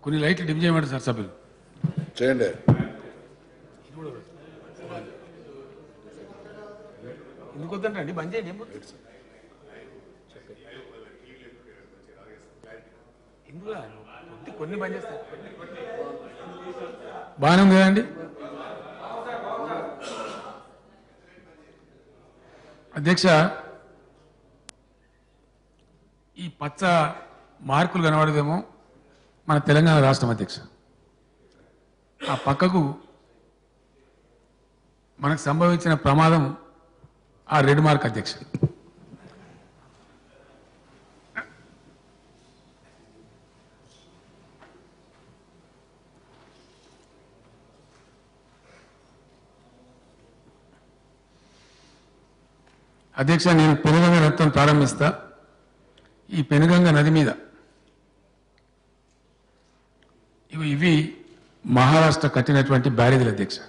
కొన్ని లైట్లు డిమ్ చేయమంటారు సార్ సభ్యులు చేయండి ఎందుకు వద్దంటండి బంద్ చేయండి ఏం వద్దు. ఎందుకు రా? వద్దు, కొన్ని బంద్ చేస్తారు బాగానే ఉంది కదండి అధ్యక్ష ఈ పచ్చ మార్కులు కనబడదేమో మన తెలంగాణ రాష్ట్రం అధ్యక్ష ఆ పక్కకు మనకు సంభవించిన ప్రమాదం ఆ రెడ్ మార్క్ అధ్యక్ష అధ్యక్ష నేను పెనుగంగ రక్తం ప్రారంభిస్తా ఈ పెనుగంగ నది మీద ఇవి ఇవి మహారాష్ట్ర కట్టినటువంటి బ్యారేజీల అధ్యక్ష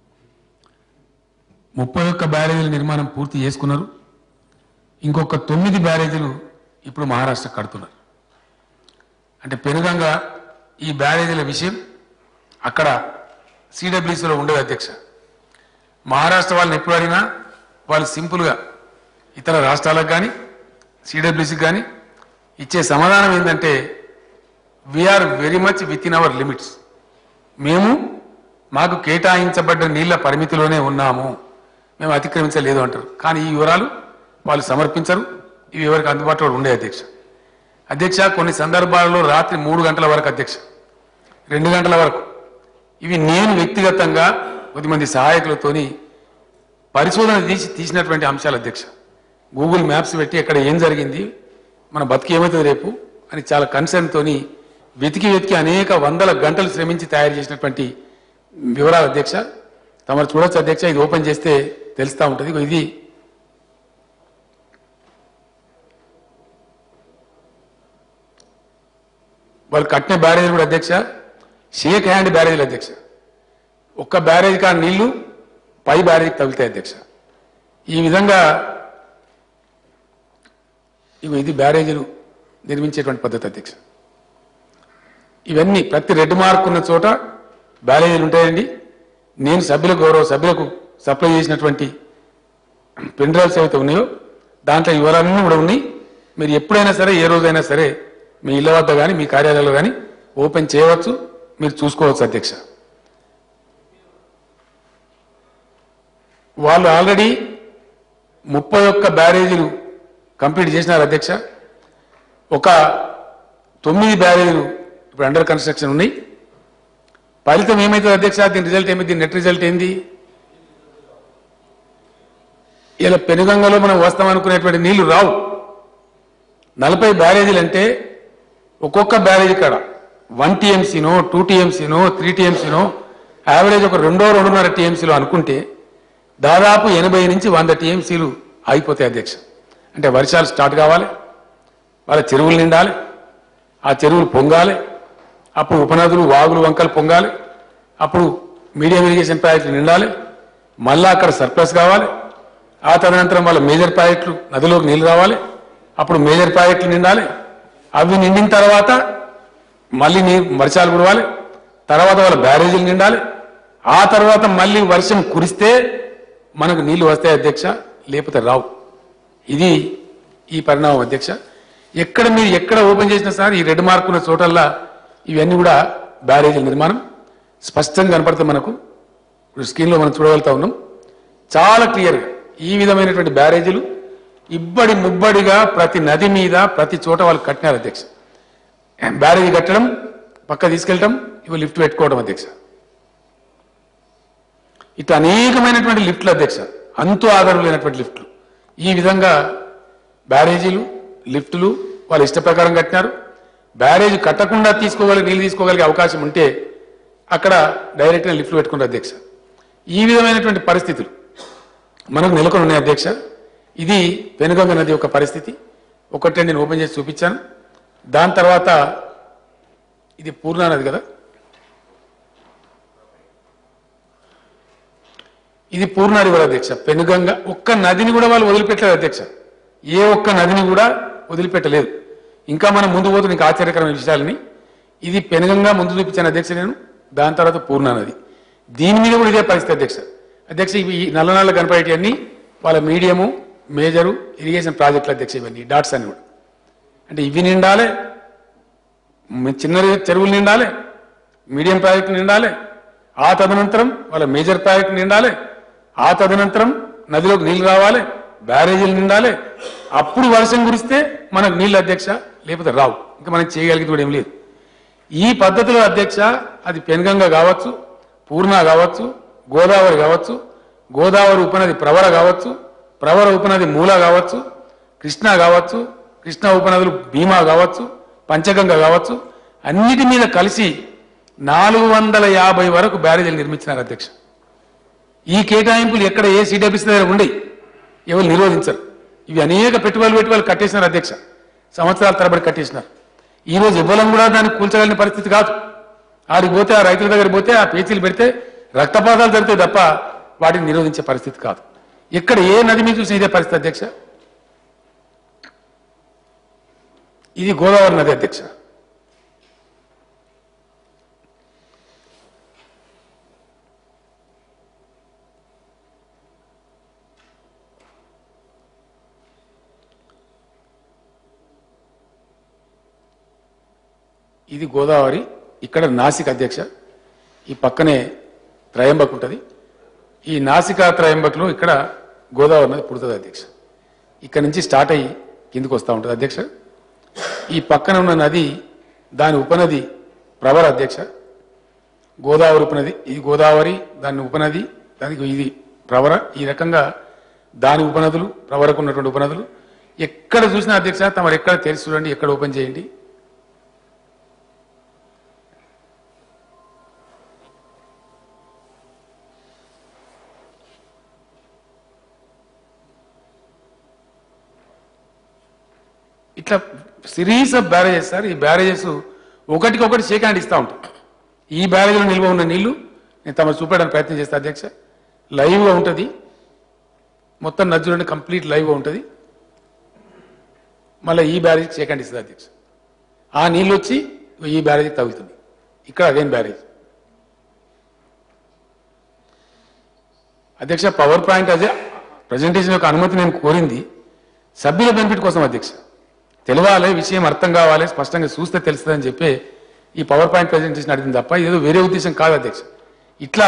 ముప్పై ఒక్క బ్యారేజీల నిర్మాణం పూర్తి చేసుకున్నారు ఇంకొక తొమ్మిది బ్యారేజీలు ఇప్పుడు మహారాష్ట్ర కడుతున్నారు అంటే పెనుగంగ ఈ బ్యారేజీల విషయం అక్కడ సిడబ్ల్యూసీలో ఉండదు అధ్యక్ష మహారాష్ట్ర వాళ్ళని ఎప్పుడు అడిగినా వాళ్ళు సింపుల్గా ఇతర రాష్ట్రాలకు కానీ సిడబ్ల్యూసీకి కానీ ఇచ్చే సమాధానం ఏంటంటే we're very much with in our limits మేము మాకు కేటాయించబడ్డ నీళ్ల పరిమితిలోనే ఉన్నాము మేము అతిక్రమించలేదు అంటారు కానీ ఈ వివరాలు వాళ్ళు సమర్పించరు ఇవి ఎవరికి అందుబాటులో ఉండే అధ్యక్ష అధ్యక్ష కొన్ని సందర్భాలలో రాత్రి మూడు గంటల వరకు అధ్యక్ష రెండు గంటల వరకు ఇవి నేను వ్యక్తిగతంగా కొద్దిమంది సహాయకులతోని పరిశోధన తీసి తీసినటువంటి అంశాలు అధ్యక్ష గూగుల్ మ్యాప్స్ పెట్టి ఎక్కడ ఏం జరిగింది మన బతికి ఏమవుతుంది రేపు అని చాలా కన్సర్న్ తోని వెతికి వెతికి అనేక వందల గంటలు శ్రమించి తయారు చేసినటువంటి వివరాలు అధ్యక్ష తమరు చూడొచ్చు అధ్యక్ష ఇది ఓపెన్ చేస్తే తెలుస్తా ఉంటుంది ఇగో ఇది వాళ్ళు కట్టిన బ్యారేజ్ కూడా అధ్యక్ష షేక్ హ్యాండ్ బ్యారేజీలు అధ్యక్ష ఒక్క బ్యారేజ్ కా నీళ్లు పై బ్యారేజీకి తగులుతాయి అధ్యక్ష ఈ విధంగా ఇవి ఇది బ్యారేజీలు నిర్మించేటువంటి పద్ధతి అధ్యక్ష ఇవన్నీ ప్రతి రెడ్ మార్క్ ఉన్న చోట బ్యారేజీలు ఉంటాయండి నేను సభ్యుల గౌరవ సభ్యులకు సప్లై చేసినటువంటి పెన్ డ్రైవ్స్ ఏవైతే ఉన్నాయో దాంట్లో వివరాలన్నీ కూడా ఉన్నాయి మీరు ఎప్పుడైనా సరే ఏ రోజైనా సరే మీ ఇళ్ళ వద్ద కానీ మీ కార్యాలయంలో కానీ ఓపెన్ చేయవచ్చు మీరు చూసుకోవచ్చు అధ్యక్ష వాళ్ళు ఆల్రెడీ ముప్పై ఒక్క బ్యారేజీలు కంప్లీట్ చేసినారు అధ్యక్ష ఒక తొమ్మిది బ్యారేజీలు ఇప్పుడు అండర్ కన్స్ట్రక్షన్ ఉన్నాయి ఫలితం ఏమైతుంది అధ్యక్ష దీని రిజల్ట్ ఏమైంది దీని నెట్ రిజల్ట్ ఏంది ఇలా పెనుగంగలో మనం వస్తాం అనుకునేటువంటి నీళ్లు రావు నలభై బ్యారేజీలు అంటే ఒక్కొక్క బ్యారేజీ కాడ వన్ టీఎంసీనో టూ టీఎంసీనో త్రీ టీఎంసీనో యావరేజ్ ఒక రెండో రెండున్నర టీఎంసీలో అనుకుంటే దాదాపు ఎనభై నుంచి వంద టీఎంసీలు అయిపోతాయి అధ్యక్ష అంటే వర్షాలు స్టార్ట్ కావాలి వాళ్ళ చెరువులు నిండాలి ఆ చెరువులు పొంగాలి అప్పుడు ఉపనదులు వాగులు వంకలు పొంగాలి అప్పుడు మీడియం ఇరిగేషన్ ప్రాజెక్టులు నిండాలి మళ్ళా అక్కడ సర్ప్లస్ కావాలి ఆ తదనంతరం వాళ్ళ మేజర్ ప్రాజెక్టులు నదిలోకి నీళ్లు రావాలి అప్పుడు మేజర్ ప్రాజెక్టులు నిండాలి అవి నిండిన తర్వాత మళ్ళీ నీ వర్షాలు కురవాలి తర్వాత వాళ్ళ బ్యారేజీలు నిండాలి ఆ తర్వాత మళ్ళీ వర్షం కురిస్తే మనకు నీళ్లు వస్తాయి అధ్యక్ష లేకపోతే రావు ఇది ఈ పరిణామం అధ్యక్ష ఎక్కడ మీరు ఎక్కడ ఓపెన్ చేసినా సార్ ఈ రెడ్ మార్క్ ఉన్న చోటల్లా ఇవన్నీ కూడా బ్యారేజీల నిర్మాణం స్పష్టంగా కనపడుతుంది మనకు ఇప్పుడు స్క్రీన్లో మనం చూడగలుగుతా ఉన్నాం చాలా క్లియర్గా ఈ విధమైనటువంటి బ్యారేజీలు ఇబ్బడి ముబ్బడిగా ప్రతి నది మీద ప్రతి చోట వాళ్ళు కట్టినారు అధ్యక్ష బ్యారేజీ కట్టడం పక్క తీసుకెళ్ళటం ఇవి లిఫ్ట్ పెట్టుకోవడం అధ్యక్ష ఇటు అనేకమైనటువంటి లిఫ్ట్లు అధ్యక్ష అంతు ఆధారం లేనటువంటి లిఫ్ట్లు ఈ విధంగా బ్యారేజీలు లిఫ్టులు వాళ్ళ ఇష్ట ప్రకారం కట్టినారు బ్యారేజ్ కట్టకుండా తీసుకోగలిగే నీళ్ళు తీసుకోగలిగే అవకాశం ఉంటే అక్కడ డైరెక్ట్గా లిఫ్ట్లు పెట్టుకున్నారు అధ్యక్ష ఈ విధమైనటువంటి పరిస్థితులు మనకు నెలకొని ఉన్నాయి అధ్యక్ష ఇది వెనుగంగ నది యొక్క పరిస్థితి ఒకటి నేను ఓపెన్ చేసి చూపించాను దాని తర్వాత ఇది పూర్ణా నది కదా ఇది పూర్ణ రివర్ అధ్యక్ష పెనుగంగ ఒక్క నదిని కూడా వాళ్ళు వదిలిపెట్టలేదు అధ్యక్ష ఏ ఒక్క నదిని కూడా వదిలిపెట్టలేదు ఇంకా మనం ముందు పోతున్న ఇంకా ఆశ్చర్యకరమైన విషయాలని ఇది పెనుగంగా ముందు చూపించాను అధ్యక్ష నేను దాని తర్వాత పూర్ణా నది దీని మీద కూడా ఇదే పరిస్థితి అధ్యక్ష అధ్యక్ష ఇవి ఈ నల్ల నల్ల కనపడేటివన్నీ వాళ్ళ మీడియము మేజరు ఇరిగేషన్ ప్రాజెక్టుల అధ్యక్ష ఇవన్నీ డాట్స్ అని కూడా అంటే ఇవి నిండాలి మ- చిన్న చెరువులు నిండాలి మీడియం ప్రాజెక్టు నిండాలి ఆ తదనంతరం వాళ్ళ మేజర్ ప్రాజెక్టు నిండాలి ఆ తదనంతరం నదిలోకి నీళ్లు రావాలి బ్యారేజీలు నిండాలి అప్పుడు వర్షం కురిస్తే మనకు నీళ్ళు అధ్యక్ష లేకపోతే రావు ఇంకా మనం చేయగలిగేది కూడా ఏం లేదు ఈ పద్ధతిలో అధ్యక్ష అది పెనుగంగ కావచ్చు పూర్ణ కావచ్చు గోదావరి కావచ్చు గోదావరి ఉపనది ప్రవర కావచ్చు ప్రవర ఉపనది మూల కావచ్చు కృష్ణ కావచ్చు కృష్ణ ఉపనదులు భీమా కావచ్చు పంచగంగ కావచ్చు అన్నిటి మీద కలిసి నాలుగు వందల యాభై వరకు బ్యారేజీలు నిర్మించినారు అధ్యక్ష ఈ కేటాయింపులు ఎక్కడ ఏ సిడబ్ల్యూసీ దగ్గర ఉండి ఎవరు నిరోధించరు ఇవి అనేక పెట్టుబడులు పెట్టి వాళ్ళు కట్టేసినారు అధ్యక్ష సంవత్సరాల తరబడి కట్టేసినారు ఈ రోజు ఇవ్వడం కూడా దాన్ని కూల్చగలిగిన పరిస్థితి కాదు ఆడికి పోతే ఆ రైతుల దగ్గర పోతే ఆ పేచీలు పెడితే రక్తపాతాలు జరుగుతాయి తప్ప వాటిని నిరోధించే పరిస్థితి కాదు ఎక్కడ ఏ నది మీద చూసిన ఇదే పరిస్థితి అధ్యక్ష ఇది గోదావరి నది అధ్యక్ష ఇది గోదావరి ఇక్కడ నాసిక్ అధ్యక్ష ఈ పక్కనే త్రయంబక్ ఉంటుంది ఈ నాసికా త్రయంబక్లో ఇక్కడ గోదావరి నది పుడుతుంది అధ్యక్ష ఇక్కడ నుంచి స్టార్ట్ అయ్యి కిందికి వస్తూ ఉంటుంది అధ్యక్ష ఈ పక్కన ఉన్న నది దాని ఉపనది ప్రవర అధ్యక్ష గోదావరి ఉపనది ఇది గోదావరి దాని ఉపనది దానికి ఇది ప్రవర ఈ రకంగా దాని ఉపనదులు ప్రవరకు ఉన్నటువంటి ఉపనదులు ఎక్కడ చూసినా అధ్యక్ష తమరు ఎక్కడ తెలిసి చూడండి ఎక్కడ ఓపెన్ చేయండి ఇట్లా సిరీస్ ఆఫ్ బ్యారేజెస్ సార్ ఈ బ్యారేజెస్ ఒకటికొకటి షేక్ హ్యాండ్ ఇస్తూ ఉంటాయి ఈ బ్యారేజ్లో నిల్వ ఉన్న నీళ్లు నేను తమ చూపెట్టడానికి ప్రయత్నం చేస్తా అధ్యక్ష లైవ్గా ఉంటుంది మొత్తం నది చూడండి కంప్లీట్ లైవ్గా ఉంటుంది మళ్ళీ ఈ బ్యారేజ్ షేక్ హ్యాండ్ ఇస్తుంది అధ్యక్ష ఆ నీళ్ళు వచ్చి ఈ బ్యారేజ్కి తగులుతుంది ఇక్కడ అగైన్ బ్యారేజ్ అధ్యక్ష పవర్ పాయింట్ అదే ప్రజెంటేషన్ యొక్క అనుమతి నేను కోరింది సభ్యుల బెనిఫిట్ కోసం అధ్యక్ష తెలవాలి విషయం అర్థం కావాలి స్పష్టంగా చూస్తే తెలుస్తుందని చెప్పి ఈ పవర్ పాయింట్ ప్రజెంటేషన్ అడిగింది తప్ప ఏదో వేరే ఉద్దేశం కాదు అధ్యక్ష ఇట్లా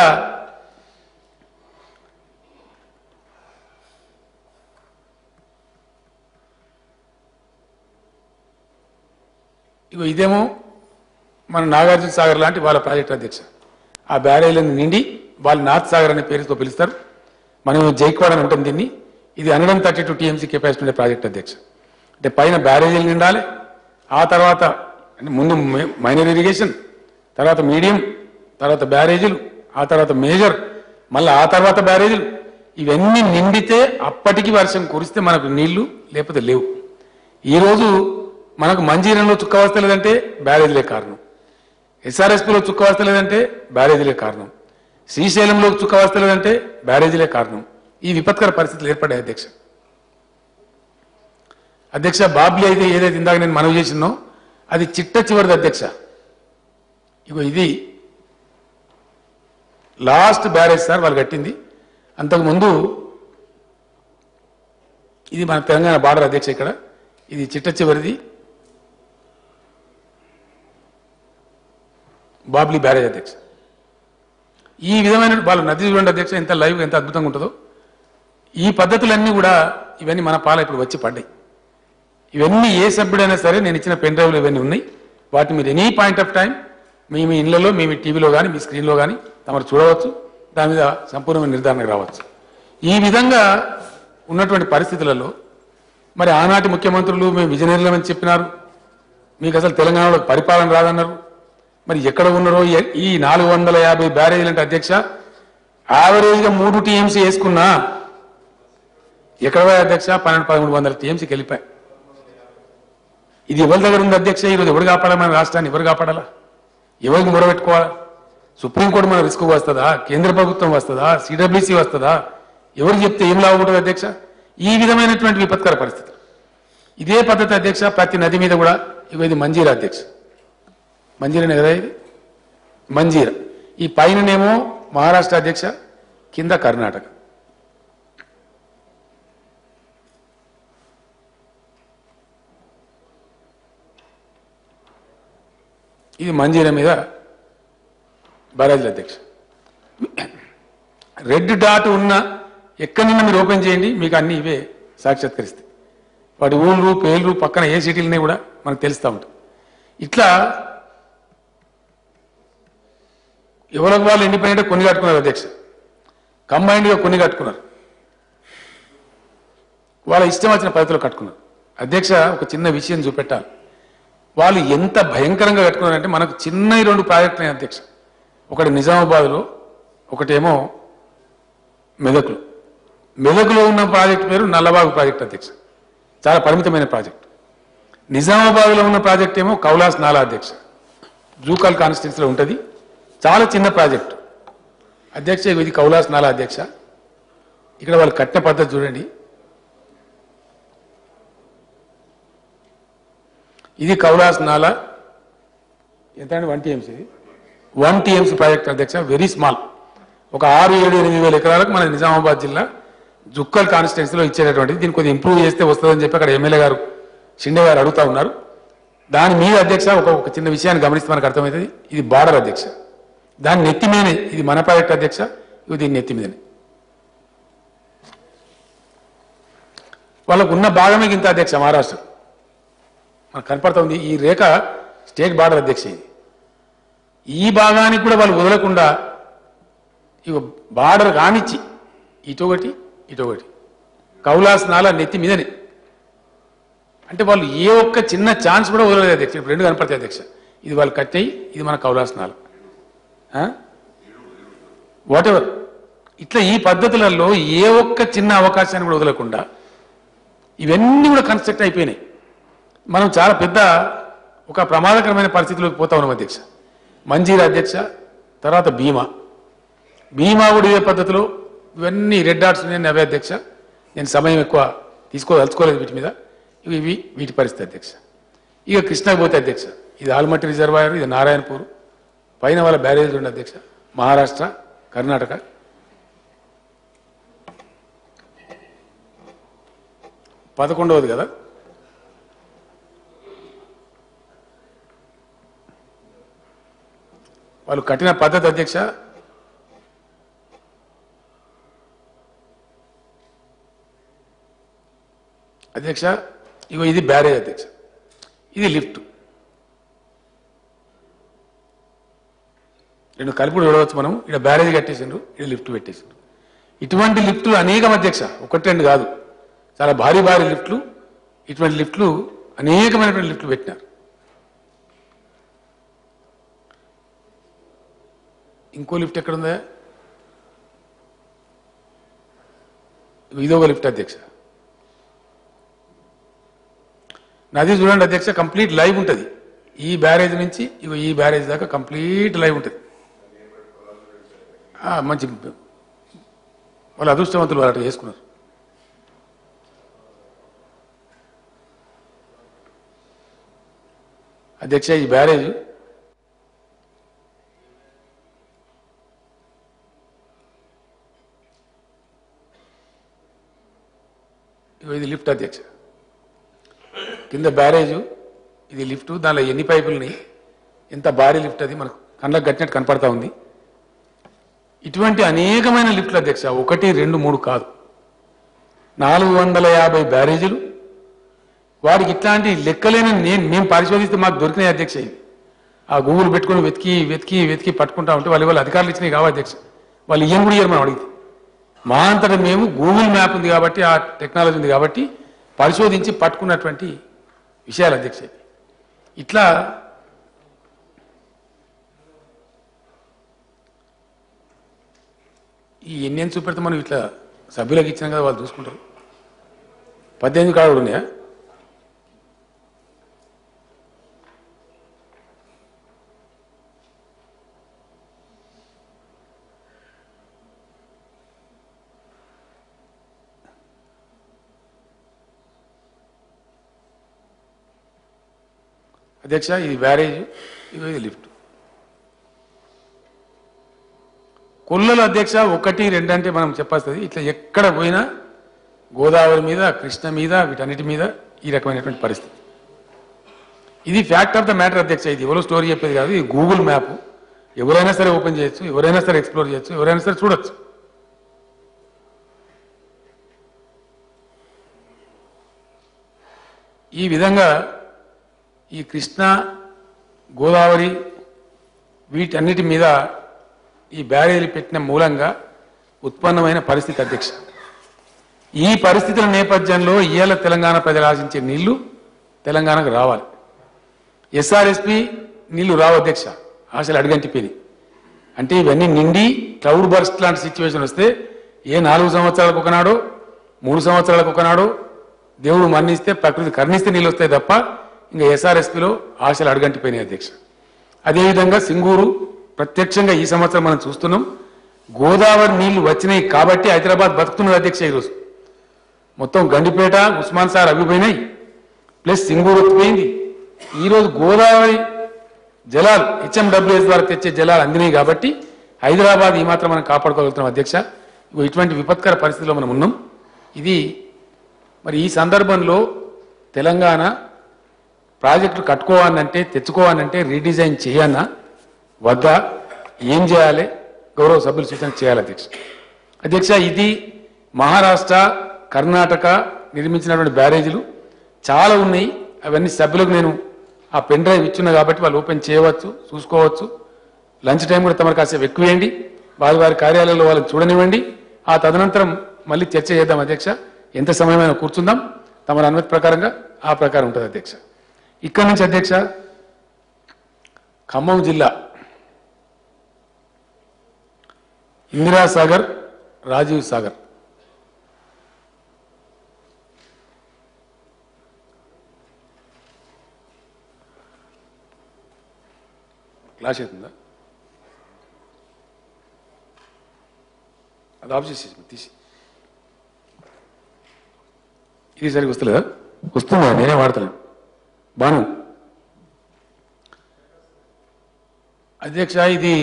ఇగో ఇదేమో మన నాగార్జున సాగర్ లాంటి వాళ్ళ ప్రాజెక్ట్ అధ్యక్ష ఆ బ్యారేజ్లను నిండి వాళ్ళు నార్త్ సాగర్ అనే పేరుతో పిలుస్తారు మనం జైక్వాడ్ అని ఉంటుంది దీన్ని ఇది hundred and thirty two TMC capacity ఉండే ప్రాజెక్ట్ అధ్యక్ష అంటే పైన బ్యారేజీలు నిండాలి ఆ తర్వాత అంటే ముందు మైనర్ ఇరిగేషన్ తర్వాత మీడియం తర్వాత బ్యారేజీలు ఆ తర్వాత మేజర్ మళ్ళీ ఆ తర్వాత బ్యారేజీలు ఇవన్నీ నిండితే అప్పటికి వర్షం కురిస్తే మనకు నీళ్లు లేకపోతే లేవు ఈరోజు మనకు మంజీరంలో చుక్క వస్తలేదంటే బ్యారేజీలే కారణం ఎస్ఆర్ఎస్పీలో చుక్క వస్తలేదంటే బ్యారేజీలే కారణం శ్రీశైలంలో చుక్క వస్తలేదంటే బ్యారేజీలే కారణం ఈ విపత్కర పరిస్థితులు ఏర్పడ్డాయి అధ్యక్ష అధ్యక్ష బాబ్లీ అయితే ఏదైతే ఇందాక నేను మనవి చేసినో అది చిట్ట చివరిది అధ్యక్ష ఇగో ఇది లాస్ట్ బ్యారేజ్ సార్ వాళ్ళు కట్టింది అంతకుముందు ఇది మన తెలంగాణ బార్డర్ అధ్యక్ష ఇక్కడ ఇది చిట్ట చివరిది బాబ్లీ బ్యారేజ్ అధ్యక్ష ఈ విధమైన వాళ్ళ నది చూడండి అధ్యక్ష ఎంత లైవ్ ఎంత అద్భుతంగా ఉంటుందో ఈ పద్ధతులన్నీ కూడా ఇవన్నీ మన పాల ఇప్పుడు వచ్చి పడ్డాయి ఇవన్నీ ఏ సభ్యుడైనా సరే నేను ఇచ్చిన పెన్ డ్రైవ్లు ఇవన్నీ ఉన్నాయి వాటిని మీరు ఎనీ పాయింట్ ఆఫ్ టైం మీ మీ ఇళ్లలో మీ మీ టీవీలో కానీ మీ స్క్రీన్లో కానీ తమరు చూడవచ్చు దాని మీద సంపూర్ణమైన నిర్ధారణకు రావచ్చు ఈ విధంగా ఉన్నటువంటి పరిస్థితులలో మరి ఆనాటి ముఖ్యమంత్రులు మేము విజయనగరం చెప్పినారు మీకు అసలు తెలంగాణలో పరిపాలన రాదన్నారు మరి ఎక్కడ ఉన్నారో ఈ- ఈ నాలుగు వందల యాభై బ్యారేజీలు అంటే అధ్యక్ష యావరేజ్గా మూడు టీఎంసీ వేసుకున్నా ఎక్కడ పోయి అధ్యక్ష పన్నెండు పదమూడు వందల టీఎంసీకి వెళ్ళిపోయి ఇది ఎవరి దగ్గర ఉంది అధ్యక్ష ఈరోజు ఎవరు కాపాడాలి మన రాష్ట్రాన్ని ఎవరు కాపాడాలా ఎవరికి మొరబెట్టుకోవాలా సుప్రీంకోర్టు మన రిస్క్ వస్తుందా కేంద్ర ప్రభుత్వం వస్తుందా సిడబ్ల్యూసీ వస్తుందా ఎవరు చెప్తే ఏం లాభం ఉంటుంది అధ్యక్ష ఈ విధమైనటువంటి విపత్కర పరిస్థితి ఇదే పద్ధతి అధ్యక్ష ప్రతి నది మీద కూడా ఇగో ఇది మంజీరా అధ్యక్ష మంజీరనే కదా ఇది మంజీర ఈ పైననేమో మహారాష్ట్ర అధ్యక్ష కింద కర్ణాటక ఇది మంజీర మీద బ్యారేజ్ల అధ్యక్ష రెడ్ డాట్ ఉన్న ఎక్కడి నిన్న మీరు ఓపెన్ చేయండి మీకు అన్ని ఇవే సాక్షాత్కరిస్తాయి వాటి ఊళ్ళు పేర్లు పక్కన ఏ సిటీలనే కూడా మనకు తెలుస్తూ ఉంటుంది ఇట్లా ఎవరికి వాళ్ళు ఇండిపెండెంట్ కొన్ని కట్టుకున్నారు అధ్యక్ష కంబైన్డ్గా కొన్ని కట్టుకున్నారు వాళ్ళ ఇష్టం వచ్చిన పద్ధతిలో కట్టుకున్నారు అధ్యక్ష ఒక చిన్న విషయం చూపెట్టాలి వాళ్ళు ఎంత భయంకరంగా కట్టుకున్నారంటే మనకు చిన్న ఈ రెండు ప్రాజెక్టులు అధ్యక్ష ఒకటి నిజామాబాద్లో ఒకటేమో మెదక్లో మెదక్లో ఉన్న ప్రాజెక్ట్ పేరు నల్లబాగు ప్రాజెక్ట్ అధ్యక్ష చాలా పరిమితమైన ప్రాజెక్ట్ నిజామాబాద్లో ఉన్న ప్రాజెక్ట్ ఏమో కౌలాస్ నాలా అధ్యక్ష జూకాల్ కాన్స్టిట్యున్సీలో ఉంటుంది చాలా చిన్న ప్రాజెక్టు అధ్యక్ష ఇది కౌలాస్ నాలా అధ్యక్ష ఇక్కడ వాళ్ళు కట్టిన పద్ధతి చూడండి ఇది కౌలాస్ నాలా ఎంత అండి వన్ టీఎంసీ ఇది వన్ టీఎంసీ ప్రాజెక్ట్ అధ్యక్ష వెరీ స్మాల్ ఒక ఆరు ఏడు ఎనిమిది వేల ఎకరాలకు మన నిజామాబాద్ జిల్లా జుక్కల్ కాన్స్టిట్యున్సీలో ఇచ్చేటటువంటిది దీన్ని కొద్దిగా ఇంప్రూవ్ చేస్తే వస్తుందని చెప్పి అక్కడ ఎమ్మెల్యే గారు షిండే గారు అడుగుతా ఉన్నారు దాని మీద అధ్యక్ష ఒక ఒక చిన్న విషయాన్ని గమనిస్తే మనకు అర్థమవుతుంది ఇది బార్డర్ అధ్యక్ష దాని నెత్తి మీదనే ఇది మన ప్రాజెక్ట్ అధ్యక్ష ఇది దీని నెత్తి మీదనే వాళ్ళకు ఉన్న భాగమే ఇంత అధ్యక్ష మహారాష్ట్ర మనకు కనపడుతుంది ఈ రేఖ స్టేట్ బార్డర్ అధ్యక్ష ఇది ఈ భాగానికి కూడా వాళ్ళు వదలకుండా ఇక బార్డర్ కానిచ్చి ఇటొకటి ఇటొకటి కౌలాస్ నాలా నెత్తి మీదనే అంటే వాళ్ళు ఏ ఒక్క చిన్న ఛాన్స్ కూడా వదలలేదు అధ్యక్ష ఇప్పుడు రెండు కనపడతాయి అధ్యక్ష ఇది వాళ్ళు కట్టేయి ఇది మన కౌలాస్ నాల వాట్ ఎవర్ ఇట్లా ఈ పద్ధతులలో ఏ ఒక్క చిన్న అవకాశాన్ని కూడా వదలకుండా ఇవన్నీ కూడా కన్స్ట్రక్ట్ అయిపోయినాయి మనం చాలా పెద్ద ఒక ప్రమాదకరమైన పరిస్థితిలోకి పోతా ఉన్నాం అధ్యక్ష మంజీరా అధ్యక్ష తర్వాత భీమా భీమా కూడా ఇదే పద్ధతిలో ఇవన్నీ రెడ్ డాట్స్ ఉన్నాయి అవే అధ్యక్ష నేను సమయం ఎక్కువ తీసుకోదలుచుకోలేదు వీటి మీద ఇవి ఇవి వీటి పరిస్థితి అధ్యక్ష ఇక కృష్ణా పోతే అధ్యక్ష ఇది ఆల్మట్టి రిజర్వాయర్ ఇది నారాయణపూర్ పైన వాళ్ళ బ్యారేజ్ ఉండే అధ్యక్ష మహారాష్ట్ర కర్ణాటక పదకొండవది కదా వాళ్ళు కఠిన పద్ధతి అధ్యక్ష అధ్యక్ష ఇగో ఇది బ్యారేజ్ అధ్యక్ష ఇది లిఫ్ట్ రెండు కలుపుడు చూడవచ్చు మనం ఇక్కడ బ్యారేజ్ కట్టేసిండ్రు ఇక్కడ లిఫ్ట్ పెట్టేసిండ్రు ఇటువంటి లిఫ్ట్లు అనేకం అధ్యక్ష ఒకటి రెండు కాదు చాలా భారీ భారీ లిఫ్ట్లు ఇటువంటి లిఫ్ట్లు అనేకమైనటువంటి లిఫ్ట్లు పెట్టినారు ఇంకో లిఫ్ట్ ఎక్కడుందా ఇదొక లిఫ్ట్ అధ్యక్ష నది చూడండి అధ్యక్ష కంప్లీట్ లైవ్ ఉంటుంది ఈ బ్యారేజ్ నుంచి ఇగో ఈ బ్యారేజ్ దాకా కంప్లీట్ లైవ్ ఉంటుంది ఆ, మంచి వాళ్ళు అదృష్టవంతులు వాళ్ళు అట్లా చేసుకున్నారు అధ్యక్ష ఈ బ్యారేజ్ ఇగో ఇది లిఫ్ట్ అధ్యక్ష కింద బ్యారేజ్ ఇది లిఫ్ట్ దానిలో ఎన్ని పైపులని ఎంత భారీ లిఫ్ట్ అది మనకు కళ్ళకు కట్టినట్టు కనపడతా ఉంది ఇటువంటి అనేకమైన లిఫ్ట్లు అధ్యక్ష ఒకటి రెండు మూడు కాదు నాలుగు వందల యాభై బ్యారేజీలు వాడికి ఇట్లాంటి లెక్కలేని నేను మేము పరిశోధిస్తే మాకు దొరికినాయి అధ్యక్ష ఇవి ఆ గూగుల్ పెట్టుకొని వెతికి వెతికి వెతికి పట్టుకుంటా ఉంటే వాళ్ళు వాళ్ళు అధికారులు ఇచ్చినాయి కావు అధ్యక్ష వాళ్ళు ఏం కూడా ఇయ్యరు మనం అడిగితే మా అంతటా మేము గూగుల్ మ్యాప్ ఉంది కాబట్టి ఆ టెక్నాలజీ ఉంది కాబట్టి పరిశోధించి పట్టుకున్నటువంటి విషయాలు అధ్యక్ష ఇవి. ఇట్లా ఈ ఎన్ని చూపెడితే మనం ఇట్లా సభ్యులకు ఇచ్చాం కదా వాళ్ళు చూసుకుంటారు పద్దెనిమిది కాడ కూడా ఉన్నాయా అధ్యక్ష ఇది బ్యారేజ్ ఇగో ఇది లిఫ్ట్ కొల్లల అధ్యక్ష ఒకటి రెండు అంటే మనం చెప్పేస్తుంది ఇట్లా ఎక్కడ పోయినా గోదావరి మీద కృష్ణ మీద వీటన్నిటి మీద ఈ రకమైనటువంటి పరిస్థితి ఇది ఫ్యాక్ట్ ఆఫ్ ద మ్యాటర్ అధ్యక్ష ఇది ఎవరో స్టోరీ చెప్పేది కాదు ఇది గూగుల్ మ్యాప్ ఎవరైనా సరే ఓపెన్ చేయొచ్చు ఎవరైనా సరే ఎక్స్ప్లోర్ చేయొచ్చు ఎవరైనా సరే చూడొచ్చు ఈ విధంగా ఈ కృష్ణ గోదావరి వీటన్నిటి మీద ఈ బ్యారేజీలు పెట్టిన మూలంగా ఉత్పన్నమైన పరిస్థితి అధ్యక్ష ఈ పరిస్థితుల నేపథ్యంలో ఇవాళ తెలంగాణ ప్రజలు ఆశించే నీళ్లు తెలంగాణకు రావాలి ఎస్ఆర్ఎస్పి నీళ్లు రావు అధ్యక్ష ఆశలు అడుగంటిపోయినాయి అంటే ఇవన్నీ నిండి క్లౌడ్ బర్స్ట్ లాంటి సిచ్యువేషన్ వస్తే ఏ నాలుగు సంవత్సరాలకు ఒకనాడో మూడు సంవత్సరాలకు ఒకనాడో దేవుడు మరణిస్తే ప్రకృతి కరుణిస్తే నీళ్ళు వస్తాయి తప్ప ఇంకా ఎస్ఆర్ఎస్పిలో ఆశలు అడుగంటిపోయినాయి అధ్యక్ష అదేవిధంగా సింగూరు ప్రత్యక్షంగా ఈ సంవత్సరం మనం చూస్తున్నాం గోదావరి నీళ్లు వచ్చినాయి కాబట్టి హైదరాబాద్ బతుకుతున్నది అధ్యక్ష ఈరోజు మొత్తం గండిపేట ఉస్మాన్ సార్ అవిపోయినాయి ప్లస్ సింగూరు ఎత్తిపోయింది ఈరోజు గోదావరి జలాలు హెచ్ఎండబ్ల్యూఎస్ ద్వారా తెచ్చే జలాలు అందినాయి కాబట్టి హైదరాబాద్ ఈ మాత్రం మనం కాపాడుకోగలుగుతున్నాం అధ్యక్ష ఇగో ఇటువంటి విపత్కర పరిస్థితిలో మనం ఉన్నాం ఇది మరి ఈ సందర్భంలో తెలంగాణ ప్రాజెక్టులు కట్టుకోవాలంటే తెచ్చుకోవాలంటే రీడిజైన్ చేయన్నా వద్దా ఏం చేయాలి గౌరవ సభ్యులు సూచన చేయాలి అధ్యక్ష అధ్యక్ష ఇది మహారాష్ట్ర కర్ణాటక నిర్మించినటువంటి బ్యారేజీలు చాలా ఉన్నాయి అవన్నీ సభ్యులకు నేను ఆ పెన్ డ్రైవ్ ఇచ్చున్నా కాబట్టి వాళ్ళు ఓపెన్ చేయవచ్చు చూసుకోవచ్చు లంచ్ టైం కూడా తమరు కాసేపు ఎక్కువేయండి వారి వారి కార్యాలయంలో వాళ్ళని చూడనివ్వండి ఆ తదనంతరం మళ్ళీ చర్చ చేద్దాం అధ్యక్ష ఎంత సమయమైనా కూర్చుందాం తమరి అనుమతి ప్రకారంగా ఆ ప్రకారం ఉంటుంది అధ్యక్ష ఇక్కడి నుంచి అధ్యక్ష ఖమ్మం జిల్లా ఇందిరా సాగర్ రాజీవ్ సాగర్ క్లాస్ అవుతుందా అది ఆఫ్ చేసేసి తీసి ఇది సరిగ్గా వస్తలేదా వస్తుందా నేనే వాడతలేను బాను అధ్యక్ష ఇది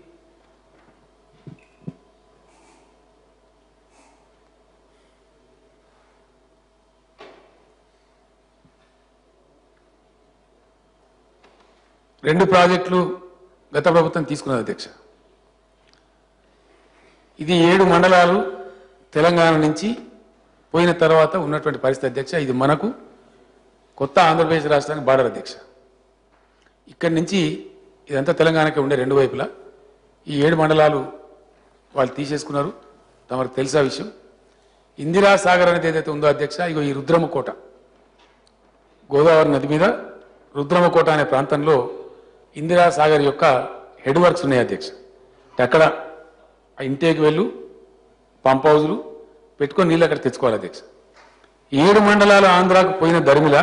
రెండు ప్రాజెక్టులు గత ప్రభుత్వం తీసుకున్నది అధ్యక్ష ఇది ఏడు మండలాలు తెలంగాణ నుంచి పోయిన తర్వాత ఉన్నటువంటి పరిస్థితి అధ్యక్ష ఇది మనకు కొత్త ఆంధ్రప్రదేశ్ రాష్ట్రానికి బార్డర్ అధ్యక్ష ఇక్కడి నుంచి ఇదంతా తెలంగాణకే ఉండే రెండు వైపులా ఈ ఏడు మండలాలు వాళ్ళు తీసేసుకున్నారు తమకు తెలుసా విషయం ఇందిరా సాగర్ అనేది ఏదైతే ఉందో అధ్యక్ష ఇగో ఈ రుద్రమకోట గోదావరి నది మీద రుద్రమకోట అనే ప్రాంతంలో ఇందిరా సాగర్ యొక్క హెడ్ వర్క్స్ ఉన్నాయి అధ్యక్ష అక్కడ ఆ ఇంటేకి వెళ్ళు పంప్ హౌజులు పెట్టుకొని నీళ్ళు అక్కడ తెచ్చుకోవాలి అధ్యక్ష ఏడు మండలాలు ఆంధ్రాకు పోయిన ధర్మిల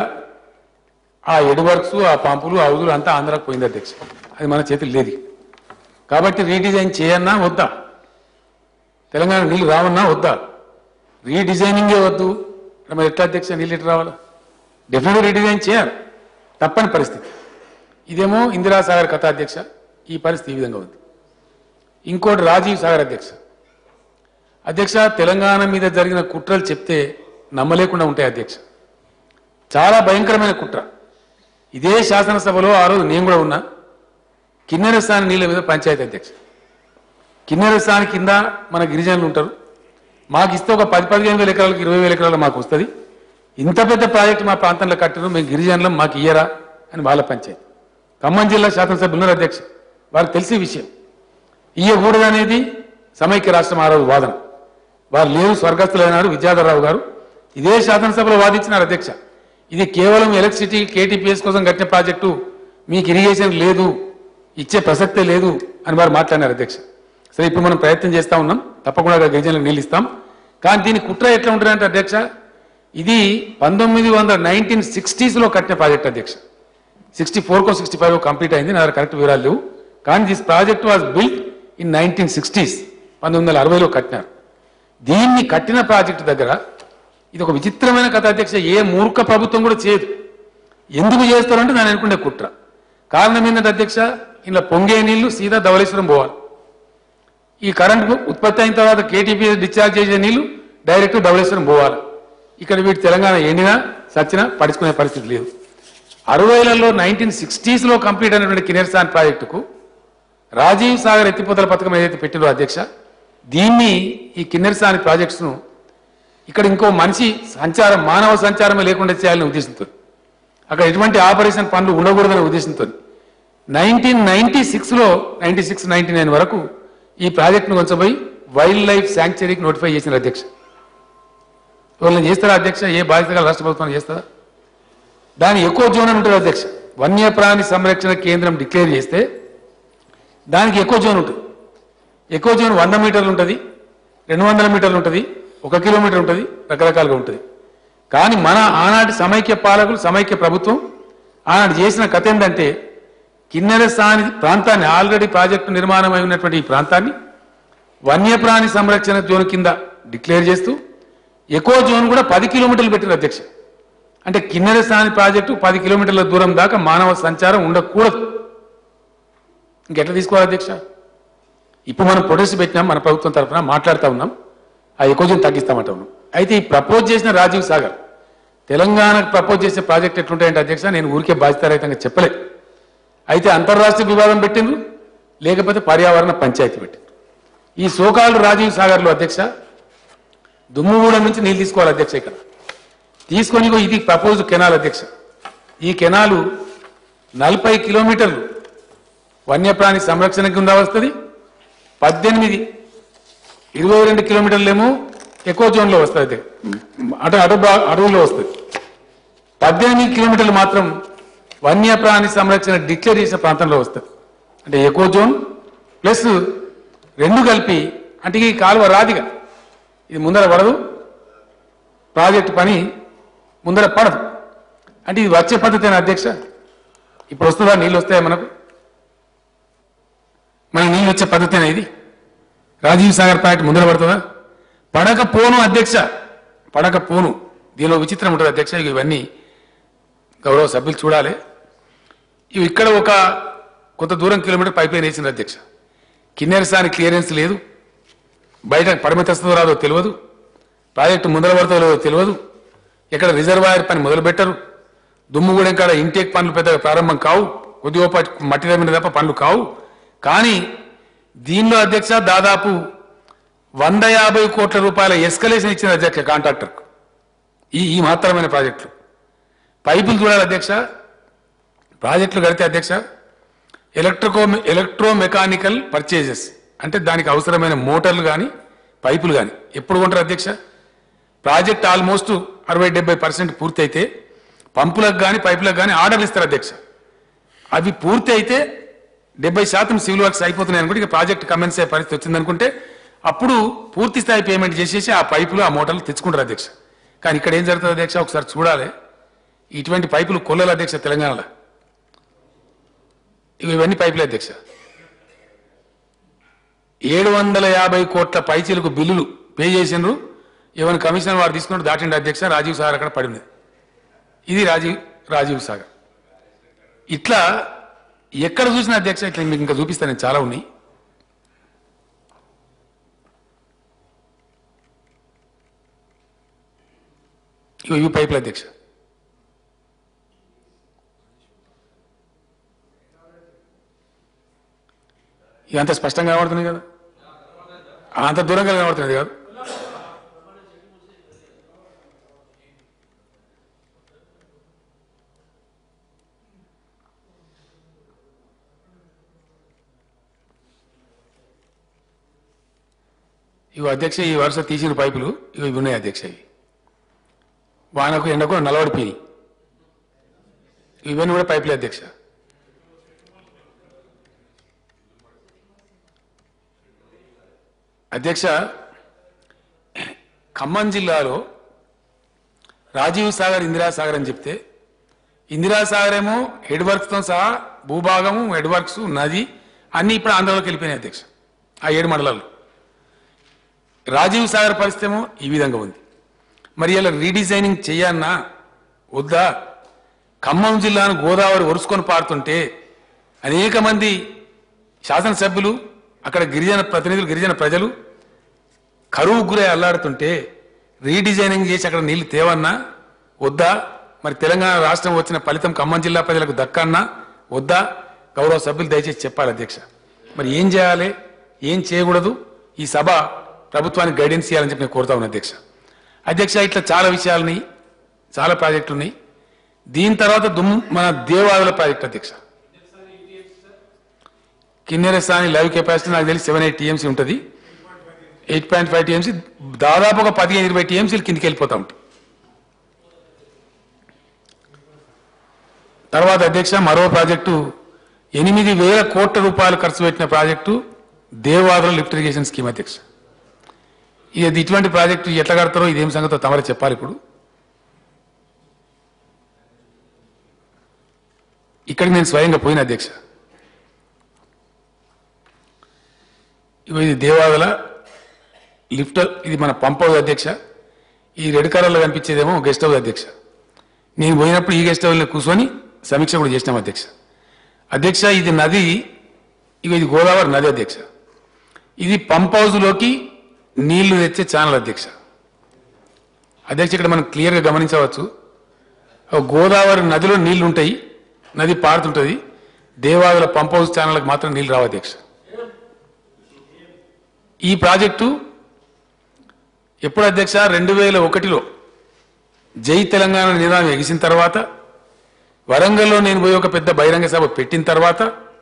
ఆ హెడ్ వర్క్స్ ఆ పంపులు ఆ హౌజులు అంతా ఆంధ్రాకు పోయింది అధ్యక్ష అది మన చేతులు లేదు కాబట్టి రీడిజైన్ చేయన్నా వద్దా తెలంగాణ నీళ్ళు రావన్నా వద్దా రీడిజైనింగే వద్దు మరి ఎట్లా అధ్యక్ష నీళ్ళు ఎట్లా రావాలా డెఫినెట్గా రీడిజైన్ చేయాలి తప్పని పరిస్థితి ఇదేమో ఇందిరాసాగర్ కథ అధ్యక్ష ఈ పరిస్థితి ఈ విధంగా ఉంది ఇంకోటి రాజీవ్ సాగర్ అధ్యక్ష అధ్యక్ష తెలంగాణ మీద జరిగిన కుట్రలు చెప్తే నమ్మలేకుండా ఉంటాయి అధ్యక్ష చాలా భయంకరమైన కుట్ర ఇదే శాసనసభలో ఆ రోజు నేను కూడా ఉన్నా కిన్నెరస్థాని నీళ్ళ మీద పంచాయతీ అధ్యక్ష కిన్నెరస్థాని కింద మన గిరిజనులు ఉంటారు మాకు ఇస్తే ఒక పది పదిహేను వేల ఎకరాలకు ఇరవై వేల ఎకరాలు మాకు వస్తుంది ఇంత పెద్ద ప్రాజెక్టు మా ప్రాంతంలో కట్టారు మేము గిరిజనులం మాకు ఇయ్యరా అని వాళ్ళ పంచాయతీ ఖమ్మం జిల్లా శాసనసభ్యులు ఉన్నారు అధ్యక్ష వారికి తెలిసే విషయం ఇయ్యకూడదు అనేది సమైక్య రాష్ట్రం ఆ రోజు వాదన వారు లేరు స్వర్గస్థులైనారు విద్యాధరరావు గారు ఇదే శాసనసభలో వాదించినారు అధ్యక్ష ఇది కేవలం ఎలక్ట్రిసిటీ కేటీపీఎస్ కోసం కట్టిన ప్రాజెక్టు మీకు ఇరిగేషన్ లేదు ఇచ్చే ప్రసక్తే లేదు అని వారు మాట్లాడినారు అధ్యక్ష సరే ఇప్పుడు మనం ప్రయత్నం చేస్తా ఉన్నాం తప్పకుండా గిరిజనులకు నీళ్ళు ఇస్తాం కానీ దీని కుట్ర ఎట్లా ఉంటుందంటే అధ్యక్ష ఇది పంతొమ్మిది వందల నైన్టీన్ సిక్స్టీస్లో కట్టిన ప్రాజెక్ట్ అధ్యక్ష సిక్స్టీ ఫోర్కో సిక్స్టీ ఫైవ్ కంప్లీట్ అయింది నా దగ్గర కరెక్ట్ వివరాలు లేవు కానీ this project was built in nineteen sixties పంతొమ్మిది వందల అరవైలో కట్టినారు దీన్ని కట్టిన ప్రాజెక్టు దగ్గర ఇది ఒక విచిత్రమైన కథ అధ్యక్ష ఏ మూర్ఖ ప్రభుత్వం కూడా చేయదు ఎందుకు చేస్తారంటే నేను అనుకునే కుట్ర కారణం ఏంటంటే అధ్యక్ష ఇలా పొంగే నీళ్లు సీదా ధవళేశ్వరం పోవాలి ఈ కరెంట్ ఉత్పత్తి అయిన తర్వాత కేటీపీ డిశ్చార్జ్ చేసే నీళ్లు డైరెక్ట్ ధవళేశ్వరం పోవాలి ఇక్కడ వీటి తెలంగాణ ఎండినా సచ్చినా పడుచుకునే పరిస్థితి లేదు అరవైలలో నైన్టీన్ సిక్స్టీస్లో కంప్లీట్ అయినటువంటి కినేర్సాన్ ప్రాజెక్టుకు రాజీవ్ సాగర్ ఎత్తిపోతల పథకం ఏదైతే పెట్టిందో అధ్యక్ష దీన్ని ఈ కిన్నెరసాని ప్రాజెక్ట్స్ను ఇక్కడ ఇంకో మనిషి సంచారం మానవ సంచారమే లేకుండా చేయాలని ఉద్దేశంతో అక్కడ ఎటువంటి ఆపరేషన్ పనులు ఉండకూడదనే ఉద్దేశంతో నైన్టీన్ నైన్టీ సిక్స్లో నైన్టీ సిక్స్ నైన్టీ నైన్ వరకు ఈ ప్రాజెక్టును కొంచెంపోయి వైల్డ్ లైఫ్ శాంక్చరీకి నోటిఫై చేసిన అధ్యక్ష ఎవరైనా చేస్తారా అధ్యక్ష ఏ బాధ్యత గల రాష్ట్ర ప్రభుత్వం చేస్తారా దాని ఎక్కువ జోన్ అని ఉంటుంది అధ్యక్ష వన్యప్రాణి సంరక్షణ కేంద్రం డిక్లేర్ చేస్తే దానికి ఎక్కువ జోన్ ఉంటుంది ఎక్కువ జోన్ వంద మీటర్లు ఉంటుంది రెండు వందల మీటర్లు ఉంటుంది ఒక కిలోమీటర్ ఉంటుంది రకరకాలుగా ఉంటుంది కానీ మన ఆనాటి సమైక్య పాలకులు సమైక్య ప్రభుత్వం ఆనాడు చేసిన కథ ఏంటంటే కిన్నెర స్థాని ప్రాంతాన్ని ఆల్రెడీ ప్రాజెక్టు నిర్మాణమై ఉన్నటువంటి ఈ ప్రాంతాన్ని వన్యప్రాణి సంరక్షణ జోన్ కింద డిక్లేర్ చేస్తూ ఎక్కువ జోన్ కూడా పది కిలోమీటర్లు పెట్టిన అధ్యక్ష అంటే కిన్నెర స్థాని ప్రాజెక్టు పది కిలోమీటర్ల దూరం దాకా మానవ సంచారం ఉండకూడదు ఇంకెట్లా తీసుకోవాలి అధ్యక్ష ఇప్పుడు మనం ప్రొటెస్ట్ పెట్టినాం మన ప్రభుత్వం తరఫున మాట్లాడుతూ ఉన్నాం ఆ ఎక్కువ జోన్ తగ్గిస్తామంటా ఉన్నాం అయితే ఈ ప్రపోజ్ చేసిన రాజీవ్ సాగర్ తెలంగాణకు ప్రపోజ్ చేసే ప్రాజెక్ట్ ఎట్లుంటాయంటే అధ్యక్ష నేను ఊరికే బాధ్యతారహితంగా చెప్పలే అయితే అంతర్రాష్ట్రీయ వివాదం పెట్టిండ్రు లేకపోతే పర్యావరణ పంచాయతీ పెట్టిండ్రు ఈ సోకాలు రాజీవ్ సాగర్లో అధ్యక్ష దుమ్ముగూడెం నుంచి నీళ్ళు తీసుకోవాలి అధ్యక్ష ఇక్కడ తీసుకొని ఇగో ఇది ప్రపోజ్ కెనాల్ అధ్యక్ష ఈ కెనాలు నలభై కిలోమీటర్లు వన్యప్రాణి సంరక్షణ కింద వస్తుంది పద్దెనిమిది ఇరవై రెండు కిలోమీటర్లేమో ఎక్కువ జోన్లో వస్తుంది అటు అటు భా- అడవుల్లో వస్తుంది పద్దెనిమిది కిలోమీటర్లు మాత్రం వన్యప్రాణి సంరక్షణ డిక్లేర్ చేసిన ప్రాంతంలో వస్తుంది అంటే ఎక్కువ జోన్ ప్లస్ రెండు కలిపి అంటే ఈ కాలువ రాదిగా ఇది ముందర పడదు ప్రాజెక్టు పని ముందర పడదు అంటే ఇది వచ్చే పద్ధతేనా అధ్యక్ష ఇప్పుడు వస్తుందా నీళ్ళు వస్తాయా మనకు మన నీళ్ళు వచ్చే పద్ధతేనా ఇది రాజీవ్ సాగర్ ప్రాజెక్ట్ ముందర పడుతుందా పడక పోను అధ్యక్ష పడక పోను దీనిలో విచిత్రం ఉంటుంది అధ్యక్ష ఇక ఇవన్నీ గౌరవ సభ్యులు చూడాలి ఇవి ఇక్కడ ఒక కొంత దూరం కిలోమీటర్ పైప్ లైన్ వేసింది అధ్యక్ష కిన్నెరసాని క్లియరెన్స్ లేదు బయట పరిమితి వస్తుందో రాదో తెలియదు ప్రాజెక్టు ముందర పడుతుందో లేదో తెలియదు ఎక్కడ రిజర్వాయర్ పని మొదలు పెట్టరు దుమ్ముగూడెం కాడ ఇంటేక్ పనులు పెద్దగా ప్రారంభం కావు కొద్దిగా పాటు మట్టి మీద తప్ప పనులు కావు కానీ దీనిలో అధ్యక్ష దాదాపు వంద యాభై కోట్ల రూపాయల ఎస్కలేషన్ ఇచ్చిన అధ్యక్ష కాంట్రాక్టర్కు ఈ ఈ మహత్తరమైన ప్రాజెక్టులు పైపులు చూడాలి అధ్యక్ష ప్రాజెక్టులు కడితే అధ్యక్ష ఎలక్ట్రికో ఎలక్ట్రో మెకానికల్ పర్చేజెస్ అంటే దానికి అవసరమైన మోటార్లు కానీ పైపులు కానీ ఎప్పుడు కొంటారు అధ్యక్ష ప్రాజెక్ట్ ఆల్మోస్ట్ అరవై డెబ్బై పర్సెంట్ పూర్తి అయితే పంపులకు కానీ పైపులకు కానీ ఆర్డర్లు ఇస్తారు అధ్యక్ష అవి పూర్తి అయితే డెబ్బై శాతం సివిల్ వర్క్స్ అయిపోతున్నాయి అనుకుంటే ఇక ప్రాజెక్ట్ కమెన్స్ అయ్యే పరిస్థితి వచ్చిందనుకుంటే అప్పుడు పూర్తి స్థాయి పేమెంట్ చేసేసి ఆ పైపులు ఆ మోటార్లు తెచ్చుకుంటారు అధ్యక్ష కానీ ఇక్కడ ఏం జరుగుతుంది అధ్యక్ష ఒకసారి చూడాలి ఇటువంటి పైపులు కొల్లలు అధ్యక్ష తెలంగాణలో ఇవి ఇవన్నీ పైపులే అధ్యక్ష ఏడు వందల యాభై కోట్ల పైచీలకు బిల్లులు పే చేసిండ్రు ఏమైనా కమిషన్ వారు తీసుకున్నట్టు దాటిండి అధ్యక్ష రాజీవ్ సాగర్ అక్కడ పడింది ఇది రాజీవ్ రాజీవ్ సాగర్ ఇట్లా ఎక్కడ చూసినా అధ్యక్ష ఇట్లా మీకు ఇంకా చూపిస్తాను నేను చాలా ఉన్నాయి ఇగో ఇవి పైపులు అధ్యక్ష ఇవి అంత స్పష్టంగా కనబడుతుంది కదా అంత దూరంగా కనబడుతున్నది కాదు ఇవి అధ్యక్ష ఈ వరుస తీసిన పైపులు ఇవి ఇవి ఉన్నాయి అధ్యక్ష ఇవి వానకు ఎండకు నలవడిపోయి ఇవన్నీ కూడా పైపులే అధ్యక్ష అధ్యక్ష ఖమ్మం జిల్లాలో రాజీవ్ సాగర్ ఇందిరా సాగర్ అని చెప్తే ఇందిరా సాగర్ ఏమో హెడ్ వర్క్స్తో సహా భూభాగము హెడ్ వర్క్స్ నది అన్ని ఇప్పుడు ఆంధ్రలోకి వెళ్ళిపోయినాయి అధ్యక్ష ఆ ఏడు మండలాల్లో రాజీవ్ సాగర్ పరిస్థితి ఏమో ఈ విధంగా ఉంది మరి ఇలా రీడిజైనింగ్ చేయన్నా వద్దా ఖమ్మం జిల్లాను గోదావరి ఒరుసుకొని పారుతుంటే అనేక మంది శాసనసభ్యులు అక్కడ గిరిజన ప్రతినిధులు గిరిజన ప్రజలు కరువు గురై అల్లాడుతుంటే రీడిజైనింగ్ చేసి అక్కడ నీళ్లు తేవన్నా వద్దా మరి తెలంగాణ రాష్ట్రం వచ్చిన ఫలితం ఖమ్మం జిల్లా ప్రజలకు దక్కన్నా వద్దా గౌరవ సభ్యులు దయచేసి చెప్పాలి అధ్యక్ష మరి ఏం చేయాలి ఏం చేయకూడదు ఈ సభ ప్రభుత్వానికి గైడెన్స్ చేయాలని చెప్పి నేను కోరుతా ఉన్నాను అధ్యక్ష అధ్యక్ష ఇట్లా చాలా విషయాలని చాలా ప్రాజెక్టులు ఉన్నాయి దీని తర్వాత దుమ్ మన దేవాదుల ప్రాజెక్ట్ అధ్యక్ష కిన్నెరసాని లైవ్ కెపాసిటీ నాకు తెలిసి సెవెన్ ఎయిట్ టీఎంసీ ఉంటుంది ఎయిట్ పాయింట్ ఫైవ్ టీఎంసీ దాదాపు ఒక పదిహేను ఇరవై టీఎంసీలు కిందికి వెళ్ళిపోతా ఉంటాయి తర్వాత అధ్యక్ష మరో ప్రాజెక్టు ఎనిమిది వేల కోట్ల రూపాయలు ఖర్చు పెట్టిన project Devadula lift irrigation scheme అధ్యక్ష ఇది ఇటువంటి ప్రాజెక్టు ఎట్లా కడతారో ఇదేం సంగతో తమరే చెప్పాలి ఇప్పుడు ఇక్కడికి నేను స్వయంగా పోయిన అధ్యక్ష ఇగో ఇది దేవాదుల లిఫ్ట్ ఇది మన పంప్ హౌస్ అధ్యక్ష ఈ రెడ్ కలర్లో కనిపించేదేమో గెస్ట్ హౌస్ అధ్యక్ష నేను పోయినప్పుడు ఈ గెస్ట్ హౌస్లో కూర్చొని సమీక్ష కూడా చేసినాం అధ్యక్ష అధ్యక్ష ఇది నది ఇక ఇది గోదావరి నది అధ్యక్ష ఇది పంప్ హౌస్లోకి నీళ్లు తెచ్చే ఛానల్ అధ్యక్ష అధ్యక్ష ఇక్కడ మనం క్లియర్గా గమనించవచ్చు ఆ గోదావరి నదిలో నీళ్లు ఉంటాయి నది పారుతుంటుంది దేవాదుల పంప్ హౌస్ ఛానల్కి మాత్రం నీళ్లు రావు అధ్యక్ష ఈ ప్రాజెక్టు ఎప్పుడు అధ్యక్ష రెండు వేల ఒకటిలో జై తెలంగాణ నినాదం ఎగిసిన తర్వాత వరంగల్లో నేను పోయి ఒక పెద్ద బహిరంగ సభ పెట్టిన తర్వాత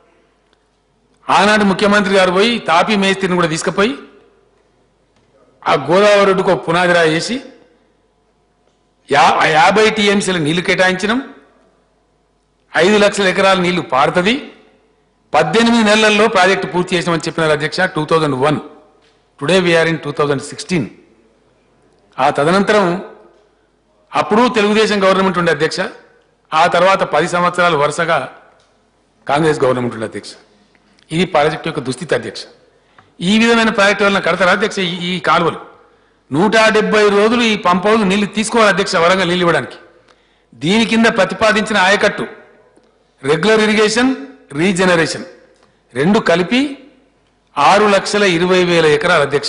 ఆనాటి ముఖ్యమంత్రి గారు పోయి తాపీ మేస్త్రిని కూడా తీసుకుపోయి ఆ గోదావరి ఒడ్డుకు ఒక పునాది రాయి వేసి యా ఆ యాభై టీఎంసీల నీళ్లు కేటాయించడం ఐదు లక్షల ఎకరాల నీళ్లు పారుతుంది పద్దెనిమిది నెలల్లో ప్రాజెక్టు పూర్తి చేసినామని చెప్పినారు అధ్యక్ష two thousand one today we're in two thousand sixteen ఆ తదనంతరం అప్పుడు తెలుగుదేశం గవర్నమెంట్ ఉండే అధ్యక్ష ఆ తర్వాత పది సంవత్సరాలు వరుసగా కాంగ్రెస్ గవర్నమెంట్ ఉండే అధ్యక్ష ఇది ప్రాజెక్టు యొక్క దుస్థితి అధ్యక్ష ఈ విధమైన ప్రాజెక్టు వలన కడతారా అధ్యక్ష ఈ- ఈ కాలువలు నూట డెబ్బై రోజులు ఈ పంప్ హౌస్ నీళ్లు తీసుకోవాలి అధ్యక్ష వరంగల్ నీళ్లు ఇవ్వడానికి దీని కింద ప్రతిపాదించిన ఆయకట్టు రెగ్యులర్ ఇరిగేషన్ రీజనరేషన్ రెండు కలిపి ఆరు లక్షల ఇరవై వేల ఎకరాలు అధ్యక్ష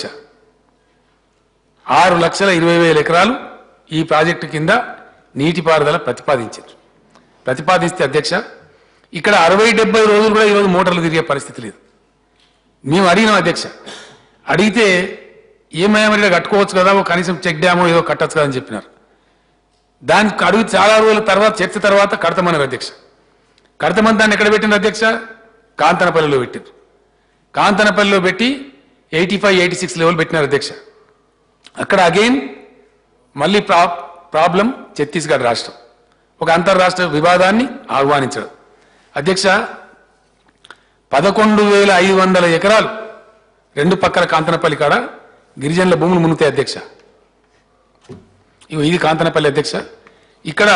ఆరు లక్షల ఇరవై వేల ఎకరాలు ఈ ప్రాజెక్టు కింద నీటిపారుదల ప్రతిపాదించారు ప్రతిపాదిస్తే అధ్యక్ష ఇక్కడ అరవై డెబ్బై రోజులు కూడా ఈరోజు మోటార్లు తిరిగే పరిస్థితి లేదు మేము అడిగినాం అధ్యక్ష అడిగితే ఏమయ్యా మరి ఇలా కట్టుకోవచ్చు కదా ఓ కనీసం చెక్ డ్యామో ఏదో కట్టచ్చు కదా అని చెప్పినారు దానికి అడుగు చాలా రోజుల తర్వాత చర్చ తర్వాత కడతామన్నారు అధ్యక్ష కడతామని దాన్ని ఎక్కడ పెట్టిండ్రు అధ్యక్ష కాంతనపల్లిలో పెట్టిండ్రు కాంతనపల్లిలో పెట్టి eighty five eighty six level పెట్టినారు అధ్యక్ష అక్కడ అగైన్ మళ్ళీ ప్రా ప్రాబ్లం ఛత్తీస్గఢ్ రాష్ట్రం ఒక అంతర్రాష్ట్ర వివాదాన్ని ఆహ్వానించడం అధ్యక్ష పదకొండు వేల ఐదు వందల ఎకరాలు రెండు పక్కల కాంతనపల్లి కాడ గిరిజనుల భూములు మునుగుతాయి అధ్యక్ష ఇగో ఇది కాంతనపల్లి అధ్యక్ష ఇక్కడ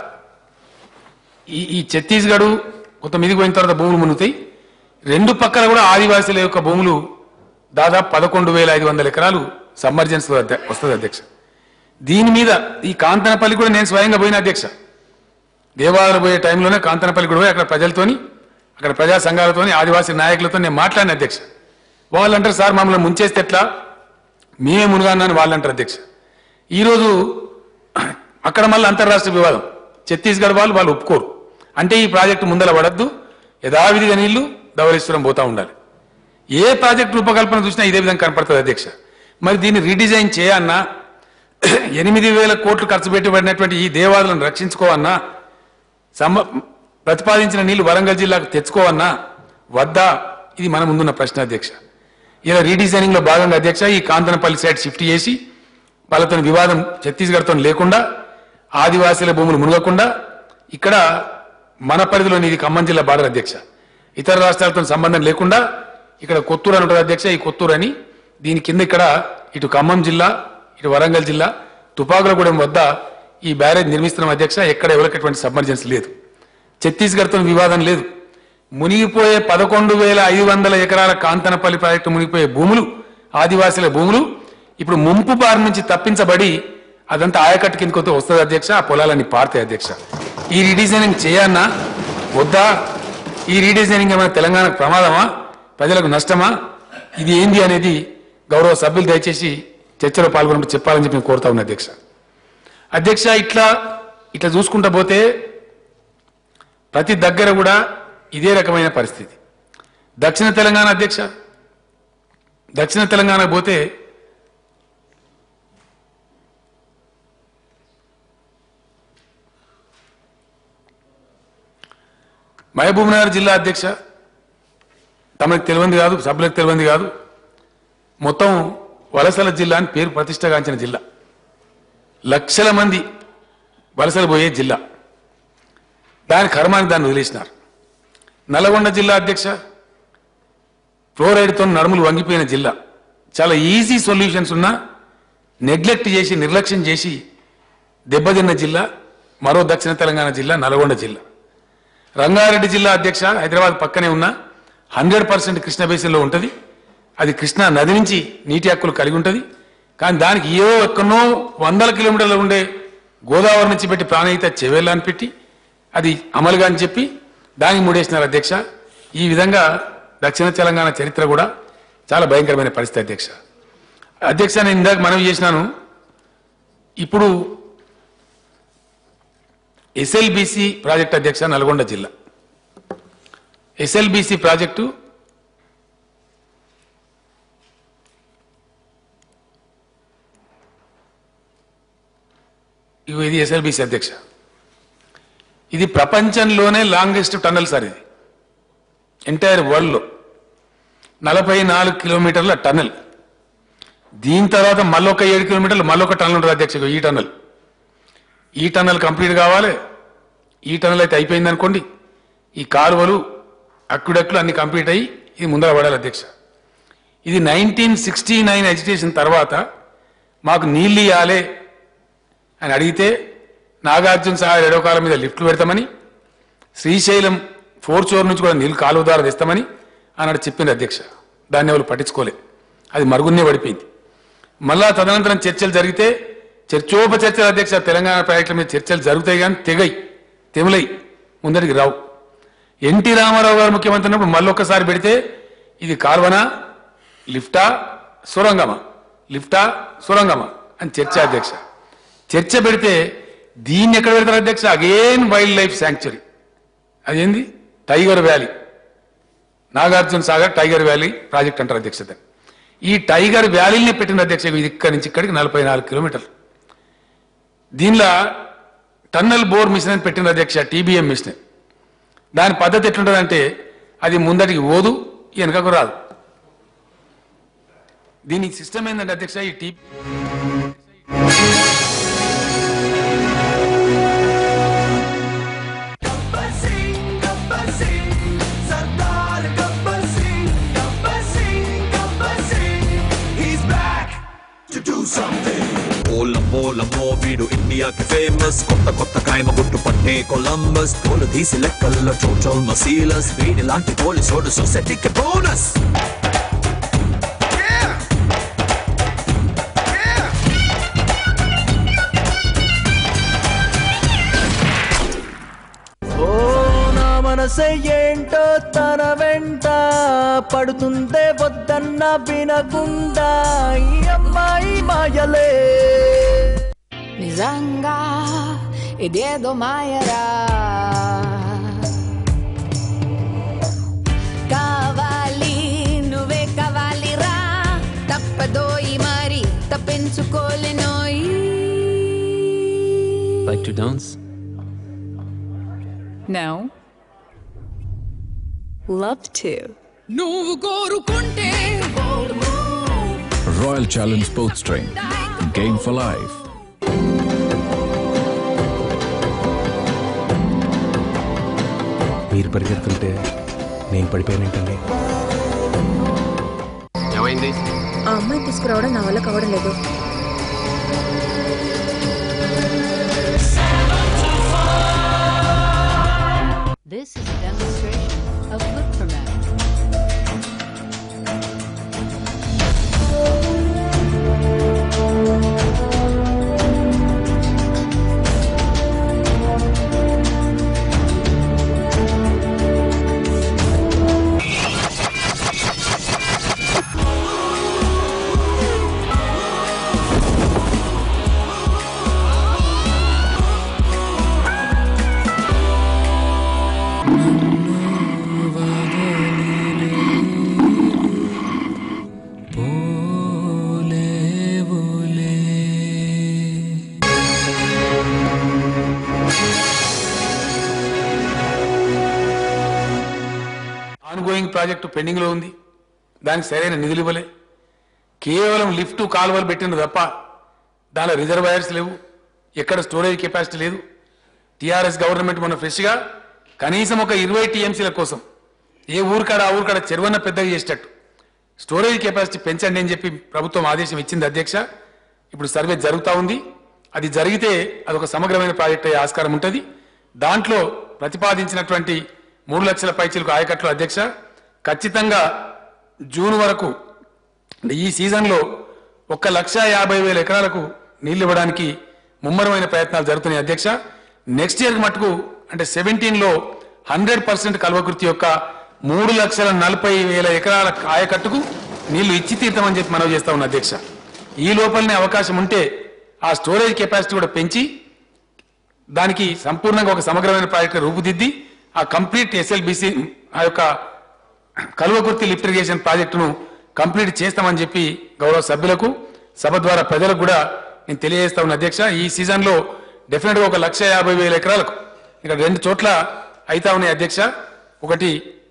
ఈ ఈ ఛత్తీస్గఢ్ కొంత మీదికి పోయిన తర్వాత భూములు మునుగుతాయి రెండు పక్కల కూడా ఆదివాసీల యొక్క భూములు దాదాపు పదకొండు వేల ఐదు వందల ఎకరాలు సమ్మర్జెన్స్ వస్తుంది అధ్యక్ష దీని మీద ఈ కాంతనపల్లి కూడా నేను స్వయంగా పోయిన అధ్యక్ష దేవాలయం పోయే టైంలోనే కాంతనపల్లి కూడా పోయి అక్కడ ప్రజలతోని అక్కడ ప్రజా సంఘాలతోని ఆదివాసీ నాయకులతో నేను మాట్లాడిన అధ్యక్ష వాళ్ళు అంటారు సార్ మమ్మల్ని ముంచేస్తే ఎట్లా మేమే మునుగానని వాళ్ళు అంటారు అధ్యక్ష ఈరోజు అక్కడ మళ్ళీ అంతర్రాష్ట్ర వివాదం ఛత్తీస్గఢ్ వాళ్ళు వాళ్ళు ఒప్పుకోరు అంటే ఈ ప్రాజెక్టు ముందల పడద్దు యథావిధిగా నీళ్లు ధవళేశ్వరం పోతా ఉండాలి ఏ ప్రాజెక్ట్ రూపకల్పన చూసినా ఇదే విధంగా కనపడుతుంది అధ్యక్ష మరి దీన్ని రీడిజైన్ చేయన్నా ఎనిమిది వేల కోట్లు ఖర్చు పెట్టబడినటువంటి ఈ దేవాదులను రక్షించుకోవన్నా సమ ప్రతిపాదించిన నీళ్లు వరంగల్ జిల్లాకు తెచ్చుకోవన్నా వద్దా ఇది మన ముందున్న ప్రశ్న అధ్యక్ష ఇలా రీడిజైనింగ్ లో భాగంగా అధ్యక్ష ఈ కాంతనపల్లి సైడ్ షిఫ్ట్ చేసి వాళ్ళతో వివాదం ఛత్తీస్గఢ్తో లేకుండా ఆదివాసీల భూములు మునగకుండా ఇక్కడ మన పరిధిలోని ఇది ఖమ్మం జిల్లా బార్డర్ అధ్యక్ష ఇతర రాష్ట్రాలతో సంబంధం లేకుండా ఇక్కడ కొత్తూరు అని ఉంటుంది అధ్యక్ష ఈ కొత్తూరు అని దీని కింద ఇక్కడ ఇటు ఖమ్మం జిల్లా ఇటు వరంగల్ జిల్లా తుపాకులగూడెం వద్ద ఈ బ్యారేజ్ నిర్మిస్తున్న అధ్యక్ష ఎక్కడ ఎవరికి ఎటువంటి సబ్మర్జెన్స్ లేదు ఛత్తీస్గఢ్తో వివాదం లేదు మునిగిపోయే పదకొండు వేల ఐదు వందల ఎకరాల కాంతనపల్లి ప్రాజెక్టు మునిగిపోయే భూములు ఆదివాసీల భూములు ఇప్పుడు ముంపు బారి నుంచి తప్పించబడి అదంతా ఆయకట్టు కిందకి వస్తుంది అధ్యక్ష ఆ పొలాలన్నీ పారుతాయి అధ్యక్ష ఈ రీడిజైనింగ్ చేయన్నా వద్దా ఈ రీడిజైనింగ్ ఏమైనా తెలంగాణకు ప్రమాదమా ప్రజలకు నష్టమా ఇది ఏంది అనేది గౌరవ సభ్యులు దయచేసి చర్చలో పాల్గొన్నప్పుడు చెప్పాలని చెప్పి నేను కోరుతా ఉన్నా అధ్యక్ష అధ్యక్ష ఇట్లా ఇట్లా చూసుకుంటా పోతే ప్రతి దగ్గర కూడా ఇదే రకమైన పరిస్థితి దక్షిణ తెలంగాణ అధ్యక్ష దక్షిణ తెలంగాణ పోతే మహబూబ్నగర్ జిల్లా అధ్యక్ష తమకు తెలియంది కాదు సభ్యులకు తెలియంది కాదు మొత్తం వలసల జిల్లా అని పేరు ప్రతిష్టగాంచిన జిల్లా లక్షల మంది వలసలు పోయే జిల్లా దాని కర్మానికి దాన్ని వదిలేసినారు నల్గొండ జిల్లా అధ్యక్ష ఫ్లోరైడ్తో నడుములు వంగిపోయిన జిల్లా చాలా ఈజీ సొల్యూషన్స్ ఉన్నా నెగ్లెక్ట్ చేసి నిర్లక్ష్యం చేసి దెబ్బతిన్న జిల్లా మరో దక్షిణ తెలంగాణ జిల్లా నల్గొండ జిల్లా రంగారెడ్డి జిల్లా అధ్యక్ష హైదరాబాద్ పక్కనే ఉన్న హండ్రెడ్ పర్సెంట్ కృష్ణ బేసిన్లో ఉంటుంది అది కృష్ణా నది నుంచి నీటి హక్కులు కలిగి ఉంటుంది కానీ దానికి ఏవో ఎక్కడో వందల కిలోమీటర్లు ఉండే గోదావరి నుంచి పెట్టి ప్రాణహిత చెవేళ్ళ అని పెట్టి అది అమలుగా అని చెప్పి దానికి మూడేసినారు అధ్యక్ష ఈ విధంగా దక్షిణ తెలంగాణ చరిత్ర కూడా చాలా భయంకరమైన పరిస్థితి అధ్యక్ష అధ్యక్ష నేను ఇందాక మనవి చేసినాను ఇప్పుడు ఎస్ఎల్బిసి ప్రాజెక్ట్ అధ్యక్ష నల్గొండ జిల్లా ఎస్ఎల్బిసి ప్రాజెక్టు ఇగో ఇది ఎస్ఎల్బిసి అధ్యక్ష ఇది ప్రపంచంలోనే లాంగెస్ట్ టన్నల్ సార్ ఇది ఎంటైర్ వరల్డ్లో నలభై నాలుగు కిలోమీటర్ల టన్నల్ దీని తర్వాత మళ్ళొక ఏడు కిలోమీటర్లు మళ్ళొక టన్నల్ ఉంటుంది అధ్యక్ష ఇగో ఈ టన్నల్ ఈ టన్నల్ కంప్లీట్ కావాలి ఈ టన్నల్ అయితే అయిపోయింది అనుకోండి ఈ కాలువలు అక్కుడక్కులు అన్ని కంప్లీట్ అయ్యి ఇది ముందర పడాలి అధ్యక్ష ఇది నైన్టీన్ సిక్స్టీ నైన్ ఎడ్యుకేషన్ తర్వాత మాకు నీళ్ళు ఇవ్వాలి అని అడిగితే నాగార్జున సాగర్ ఎడవ కాలం మీద లిఫ్ట్లు పెడతామని శ్రీశైలం ఫోర్ చోర్ నుంచి కూడా నీళ్ళు కాలువ ద్వారా తెస్తామని అన్నాడు చెప్పింది అధ్యక్ష దాన్ని ఎవరు పట్టించుకోలే అది మరుగున్నే పడిపోయింది మళ్ళా తదనంతరం చర్చలు జరిగితే చర్చోపచర్చల అధ్యక్ష తెలంగాణ ప్రాజెక్టుల మీద చర్చలు జరుగుతాయి కానీ తెగై తెములై ముందరికి రావు ఎన్టీ రామారావు గారు ముఖ్యమంత్రి ఉన్నప్పుడు మళ్ళొక్కసారి పెడితే ఇది కార్వనా లిఫ్టా సొరంగమా లిఫ్టా సొరంగమా అని చర్చ అధ్యక్ష చర్చ పెడితే దీన్ని ఎక్కడ పెడతారు అధ్యక్ష అగైన్ వైల్డ్ లైఫ్ శాంక్చురీ అదేంది tiger valley Nagarjuna Sagar tiger valley project అంటారు అధ్యక్షత ఈ టైగర్ వ్యాలీని పెట్టిన అధ్యక్ష ఇది ఇక్కడి నుంచి ఇక్కడికి నలభై నాలుగు కిలోమీటర్లు దీనిలో టన్నల్ బోర్ మిషన్ అని పెట్టిన అధ్యక్ష టీబీఎం మిషన్ దాని పద్ధతి ఎట్లుంటుందంటే అది ముందటికి ఓదు వెనకకు రాదు దీని సిస్టమ్ ఏంటంటే అధ్యక్ష ఈ T Gabbar Singh Gabbar Singh Sardar Gabbar Singh Gabbar Singh Gabbar Singh he's back to do something ఓలమ్మో లమ్మో వీడు ఇండియాకి ఫేమస్ కొత్త కొత్త కాయమ గుట్టు పట్టే కొలంబస్ తోలు తీసి లెక్కల్లో చోచోల్ మసీలస్ వీడి లాంటి పోలీసోడు సొసైటీకి బోనస్ yeah yeah ఓ నా మనసే ఏంటో తన వెంట పడుతుందే వద్దన్న వినకుండా ఈ అమ్మాయి మాయలే నిజంగా ఇదేదో మాయరా కావాలి నువ్వే కావాలిరా తప్పదోయి మరి తప్పించుకోలేనోయి Like to dance? No. Love to. నువ్వు కోరుకుంటే Royal Challenge Sports Train. Game for life. మీరు పరిగెడుతుంటే నేను పడిపోయానేంటండి ఆ అమ్మాయి తీసుకురావడం నా వల్ల కావడం లేదు This is a demonstration of Lipperman. Going project పెండింగ్లో ఉంది దానికి సరైన నిధులు ఇవ్వలే కేవలం లిఫ్ట్ కాలువలు పెట్టిన తప్ప దానిలో రిజర్వాయర్స్ లేవు ఎక్కడ స్టోరేజ్ కెపాసిటీ లేదు టీఆర్ఎస్ గవర్నమెంట్ మొన్న ఫ్రెష్గా కనీసం ఒక ఇరవై టీఎంసీల కోసం ఏ ఊరికాడ ఆ ఊరికాడ చెరువన్న పెద్దగా చేసేటట్టు స్టోరేజ్ కెపాసిటీ పెంచండి అని చెప్పి ప్రభుత్వం ఆదేశం ఇచ్చింది అధ్యక్ష ఇప్పుడు సర్వే జరుగుతూ ఉంది అది జరిగితే అదొక సమగ్రమైన ప్రాజెక్ట్ అయ్యే ఆస్కారం ఉంటుంది దాంట్లో ప్రతిపాదించినటువంటి మూడు లక్షల పైచీలకు ఆయకట్లు అధ్యక్ష ఖచ్చితంగా జూన్ వరకు అంటే ఈ సీజన్లో ఒక్క లక్ష యాభై వేల ఎకరాలకు నీళ్లు ఇవ్వడానికి ముమ్మరమైన ప్రయత్నాలు జరుగుతున్నాయి అధ్యక్ష నెక్స్ట్ ఇయర్ మటుకు అంటే సెవెంటీన్ లో హండ్రెడ్ పర్సెంట్ కల్వకృతి యొక్క మూడు లక్షల నలభై వేల ఎకరాల ఆయకట్టుకు నీళ్లు ఇచ్చి తీర్థమని చెప్పి మనవి చేస్తా ఉన్న అధ్యక్ష ఈ లోపలనే అవకాశం ఉంటే ఆ స్టోరేజ్ కెపాసిటీ కూడా పెంచి దానికి సంపూర్ణంగా ఒక సమగ్రమైన ప్రాజెక్టు రూపుదిద్ది ఆ కంప్లీట్ ఎస్ఎల్బిసి ఆ యొక్క కల్వకుర్తి లిఫ్ట్ ఇరిగేషన్ ప్రాజెక్టును కంప్లీట్ చేస్తామని చెప్పి గౌరవ సభ్యులకు సభ ద్వారా ప్రజలకు కూడా నేను తెలియజేస్తా ఉన్న అధ్యక్ష ఈ సీజన్ లో డెఫినెట్ గా ఒక లక్ష యాభై వేల ఎకరాలకు ఇక్కడ రెండు చోట్ల అయితా ఉన్నాయి అధ్యక్ష ఒకటి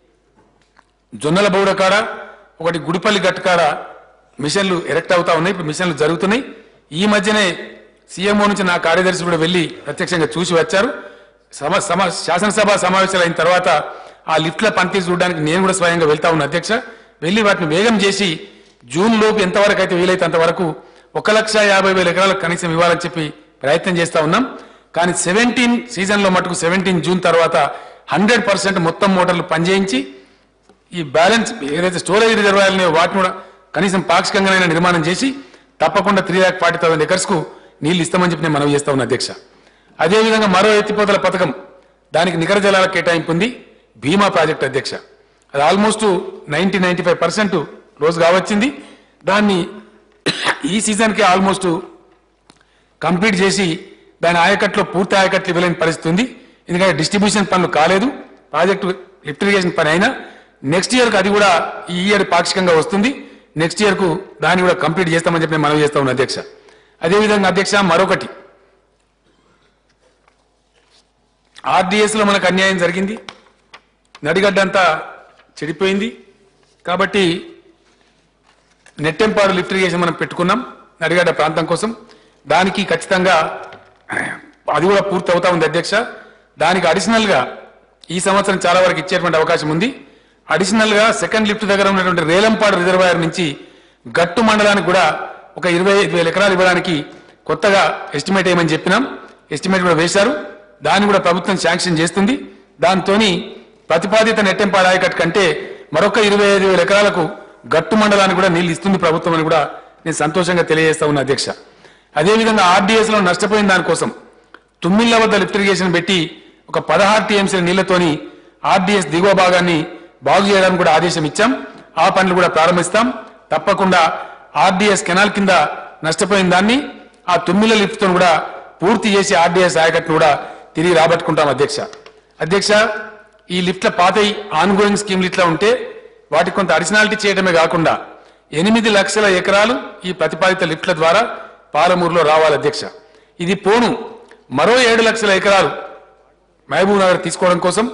జొన్నల బౌడ కాడ ఒకటి గుడిపల్లి గట్టు కాడ మిషన్లు ఎరెక్ట్ అవుతా ఉన్నాయి ఇప్పుడు మిషన్లు జరుగుతున్నాయి ఈ మధ్యనే సీఎంఓ నుంచి నా కార్యదర్శి కూడా వెళ్లి ప్రత్యక్షంగా చూసి వచ్చారు సమ సమ శాసనసభ సమావేశాలు అయిన తర్వాత ఆ లిఫ్ట్ల పనితీరు చూడడానికి నేను కూడా స్వయంగా వెళ్తా ఉన్నా అధ్యక్ష వెళ్లి వాటిని వేగం చేసి జూన్ లోపు ఎంతవరకు అయితే వీలైతే అంతవరకు ఒక లక్ష యాభై వేల ఎకరాలకు కనీసం ఇవ్వాలని చెప్పి ప్రయత్నం చేస్తా ఉన్నాం కానీ సెవెంటీన్ సీజన్ లో మటుకు సెవెంటీన్ జూన్ తర్వాత హండ్రెడ్ పర్సెంట్ మొత్తం మోటార్లు పనిచేయించి ఈ బ్యాలెన్స్ ఏదైతే స్టోరేజ్ రిజర్వాయర్లు వాటిని కూడా కనీసం పాక్షికంగానైనా నిర్మాణం చేసి తప్పకుండా three lakh forty thousand acres కు నీళ్లు ఇస్తామని చెప్పి నేను మనవి చేస్తా ఉన్నా అధ్యక్ష అదేవిధంగా మరో ఎత్తిపోతల పథకం దానికి నికర జలాల కేటాయింపు ఉంది భీమా ప్రాజెక్ట్ అధ్యక్ష అది almost ninety ninety five percent రోజు కావచ్చింది దాన్ని ఈ సీజన్కి ఆల్మోస్ట్ కంప్లీట్ చేసి దాని ఆయకట్లో పూర్తి ఆయకట్లు ఇవ్వలేని పరిస్థితి ఉంది ఎందుకంటే డిస్ట్రిబ్యూషన్ పనులు కాలేదు ప్రాజెక్టు లిఫ్ట్ ఇరిగేషన్ పని అయినా నెక్స్ట్ ఇయర్కి అది కూడా ఈ ఇయర్ పాక్షికంగా వస్తుంది నెక్స్ట్ ఇయర్కు దాన్ని కూడా కంప్లీట్ చేస్తామని చెప్పి నేను మనవి చేస్తా ఉన్నాను అధ్యక్ష అదేవిధంగా అధ్యక్ష మరొకటి ఆర్డీఎస్ లో మనకు అన్యాయం జరిగింది నడిగడ్డ అంతా చెడిపోయింది కాబట్టి నెట్టెంపాడు లిఫ్ట్ ఇరిగేషన్ మనం పెట్టుకున్నాం నడిగడ్డ ప్రాంతం కోసం దానికి ఖచ్చితంగా అది కూడా పూర్తి అవుతా ఉంది అధ్యక్ష దానికి అడిషనల్ గా ఈ సంవత్సరం చాలా వరకు ఇచ్చేటువంటి అవకాశం ఉంది అడిషనల్ గా సెకండ్ లిఫ్ట్ దగ్గర ఉన్నటువంటి రేలంపాడు రిజర్వాయర్ నుంచి గట్టు మండలానికి కూడా ఒక ఇరవై ఐదు వేల ఎకరాలు ఇవ్వడానికి కొత్తగా ఎస్టిమేట్ వేయమని చెప్పినాం ఎస్టిమేట్ కూడా వేశారు దాన్ని కూడా ప్రభుత్వం శాంక్షన్ చేస్తుంది దాంతోని ప్రతిపాదిత నెట్టెంపాడు ఆయకట్టు కంటే మరొక ఇరవై ఐదు వేల ఎకరాలకు గట్టు మండలానికి కూడా నీళ్లు ఇస్తుంది ప్రభుత్వం అని కూడా నేను సంతోషంగా తెలియజేస్తా ఉన్నా అధ్యక్ష అదేవిధంగా ఆర్డీఎస్ లో నష్టపోయిన దానికోసం తుమ్మిళ్ల వద్ద లిఫ్ట్ ఇరిగేషన్ పెట్టి ఒక పదహారు టీఎంసీల నీళ్లతోని ఆర్డీఎస్ దిగువ భాగాన్ని బాగు చేయడానికి కూడా ఆదేశం ఇచ్చాం ఆ పనులు కూడా ప్రారంభిస్తాం తప్పకుండా ఆర్డీఎస్ కెనాల్ కింద నష్టపోయిన దాన్ని ఆ తుమ్మిల లిఫ్ట్ తో కూడా పూర్తి చేసి ఆర్డీఎస్ ఆయకట్టును కూడా తిరిగి రాబట్టుకుంటాం అధ్యక్ష అధ్యక్ష ఈ లిఫ్ట్ల పాత ఆన్ గోయింగ్ స్కీమ్లు ఇట్లా ఉంటే వాటికి కొంత అడిషనాలిటీ చేయడమే కాకుండా ఎనిమిది లక్షల ఎకరాలు ఈ ప్రతిపాదిత లిఫ్ట్ల ద్వారా పాలమూరులో రావాలి అధ్యక్ష ఇది పోను మరో ఏడు లక్షల ఎకరాలు మహబూబ్ నగర్ తీసుకోవడం కోసం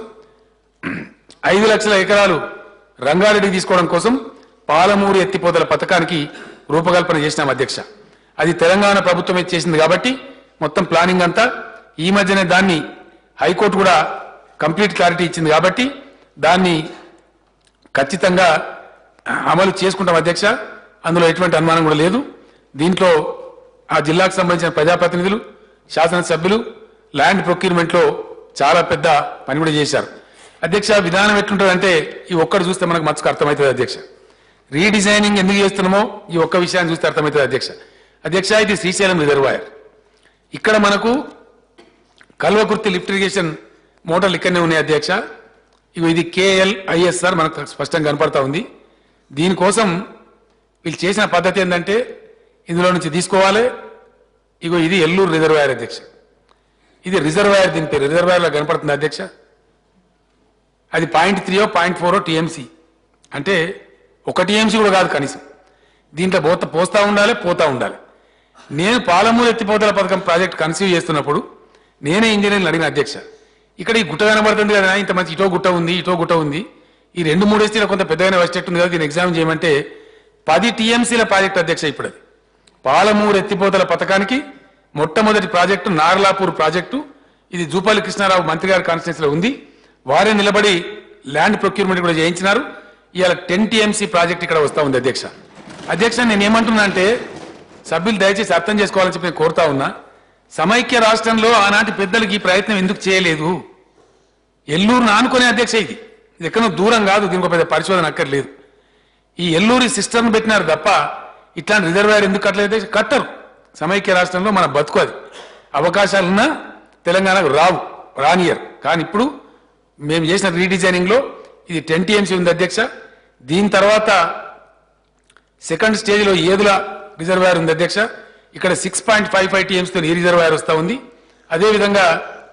ఐదు లక్షల ఎకరాలు రంగారెడ్డికి తీసుకోవడం కోసం పాలమూరు ఎత్తిపోతల పథకానికి రూపకల్పన చేసినాం అధ్యక్ష అది తెలంగాణ ప్రభుత్వమే చేసింది కాబట్టి మొత్తం ప్లానింగ్ అంతా ఈ మధ్యనే దాన్ని హైకోర్టు కూడా కంప్లీట్ క్లారిటీ ఇచ్చింది కాబట్టి దాన్ని ఖచ్చితంగా అమలు చేసుకుంటాం అధ్యక్ష అందులో ఎటువంటి అనుమానం కూడా లేదు దీంట్లో ఆ జిల్లాకు సంబంధించిన ప్రజాప్రతినిధులు శాసనసభ్యులు ల్యాండ్ ప్రొక్యూర్మెంట్ లో చాలా పెద్ద పని కూడా చేశారు అధ్యక్ష విధానం ఎట్లుంటుందంటే ఈ ఒక్కటి చూస్తే మనకు మచ్చుకు అర్థమవుతుంది అధ్యక్ష రీడిజైనింగ్ ఎందుకు చేస్తున్నామో ఈ ఒక్క విషయాన్ని చూస్తే అర్థమవుతుంది అధ్యక్ష అధ్యక్ష ఇది శ్రీశైలం రిజర్వాయర్ ఇక్కడ మనకు కల్వకుర్తి లిఫ్ట్ ఇరిగేషన్ మోటార్లు ఇక్కడనే ఉన్నాయి అధ్యక్ష ఇవి ఇది కేఎల్ ఐఎస్ఆర్ మనకు స్పష్టంగా కనపడతా ఉంది దీనికోసం వీళ్ళు చేసిన పద్ధతి ఏంటంటే ఇందులో నుంచి తీసుకోవాలి ఇగో ఇది ఎల్లూరు రిజర్వాయర్ అధ్యక్ష ఇది రిజర్వాయర్ దీని పేరు రిజర్వాయర్ లో కనపడుతుంది అధ్యక్ష అది పాయింట్ త్రీయో పాయింట్ ఫోరో టీఎంసీ అంటే ఒక టీఎంసీ కూడా కాదు కనీసం దీంట్లో పోత పోస్తా ఉండాలి పోతా ఉండాలి నేను పాలమూరు ఎత్తిపోతల పథకం ప్రాజెక్ట్ కన్సీవ్ చేస్తున్నప్పుడు నేనే ఇంజనీర్ని అడిగిన అధ్యక్ష ఇక్కడ ఈ గుట్ట కనబడుతుంది కదా ఇంత మంచి ఇటో గుట్ట ఉంది ఇటో గుట్ట ఉంది ఈ రెండు మూడు ఎస్టీలో కొంత పెద్దగానే వచ్చేట్టు ఉంది కదా దీన్ని ఎగ్జామ్ చేయమంటే పది టీఎంసీల ప్రాజెక్ట్ అధ్యక్ష ఇప్పుడు అది పాలమూరు ఎత్తిపోతల పథకానికి మొట్టమొదటి ప్రాజెక్టు నార్లాపూర్ ప్రాజెక్టు ఇది జూపల్లి కృష్ణారావు మంత్రి గారి కాన్స్టిట్యూన్సీలో ఉంది వారే నిలబడి ల్యాండ్ ప్రొక్యూర్మెంట్ కూడా చేయించినారు ఇవాళ టెన్ టీఎంసీ ప్రాజెక్ట్ ఇక్కడ వస్తా ఉంది అధ్యక్ష అధ్యక్ష నేను ఏమంటున్నా అంటే సభ్యులు దయచేసి అర్థం చేసుకోవాలని చెప్పి నేను కోరుతా ఉన్నా సమైక్య రాష్ట్రంలో ఆనాటి పెద్దలకు ఈ ప్రయత్నం ఎందుకు చేయలేదు ఎల్లూరు ఆనుకునే అధ్యక్ష ఇది ఇది ఎక్కడో దూరం కాదు దీనికి ఒక పెద్ద పరిశోధన అక్కర్లేదు ఈ ఎల్లూరి సిస్టమ్ పెట్టినారు తప్ప ఇట్లాంటి రిజర్వాయర్ ఎందుకు కట్టలేదు అధ్యక్ష? కట్టరు సమైక్య రాష్ట్రంలో మన బతుకు అది అవకాశాలున్నా తెలంగాణకు రావు రానియర్ కానీ ఇప్పుడు మేము చేసిన రీడిజైనింగ్ లో ఇది టెన్ టీఎంసీ ఉంది అధ్యక్ష దీని తర్వాత సెకండ్ స్టేజ్ లో ఏదుల రిజర్వాయర్ ఉంది అధ్యక్ష ఇక్కడ సిక్స్ పాయింట్ ఫైవ్ ఫైవ్ టీఎంసీతో ఈ రిజర్వాయర్ వస్తా ఉంది అదేవిధంగా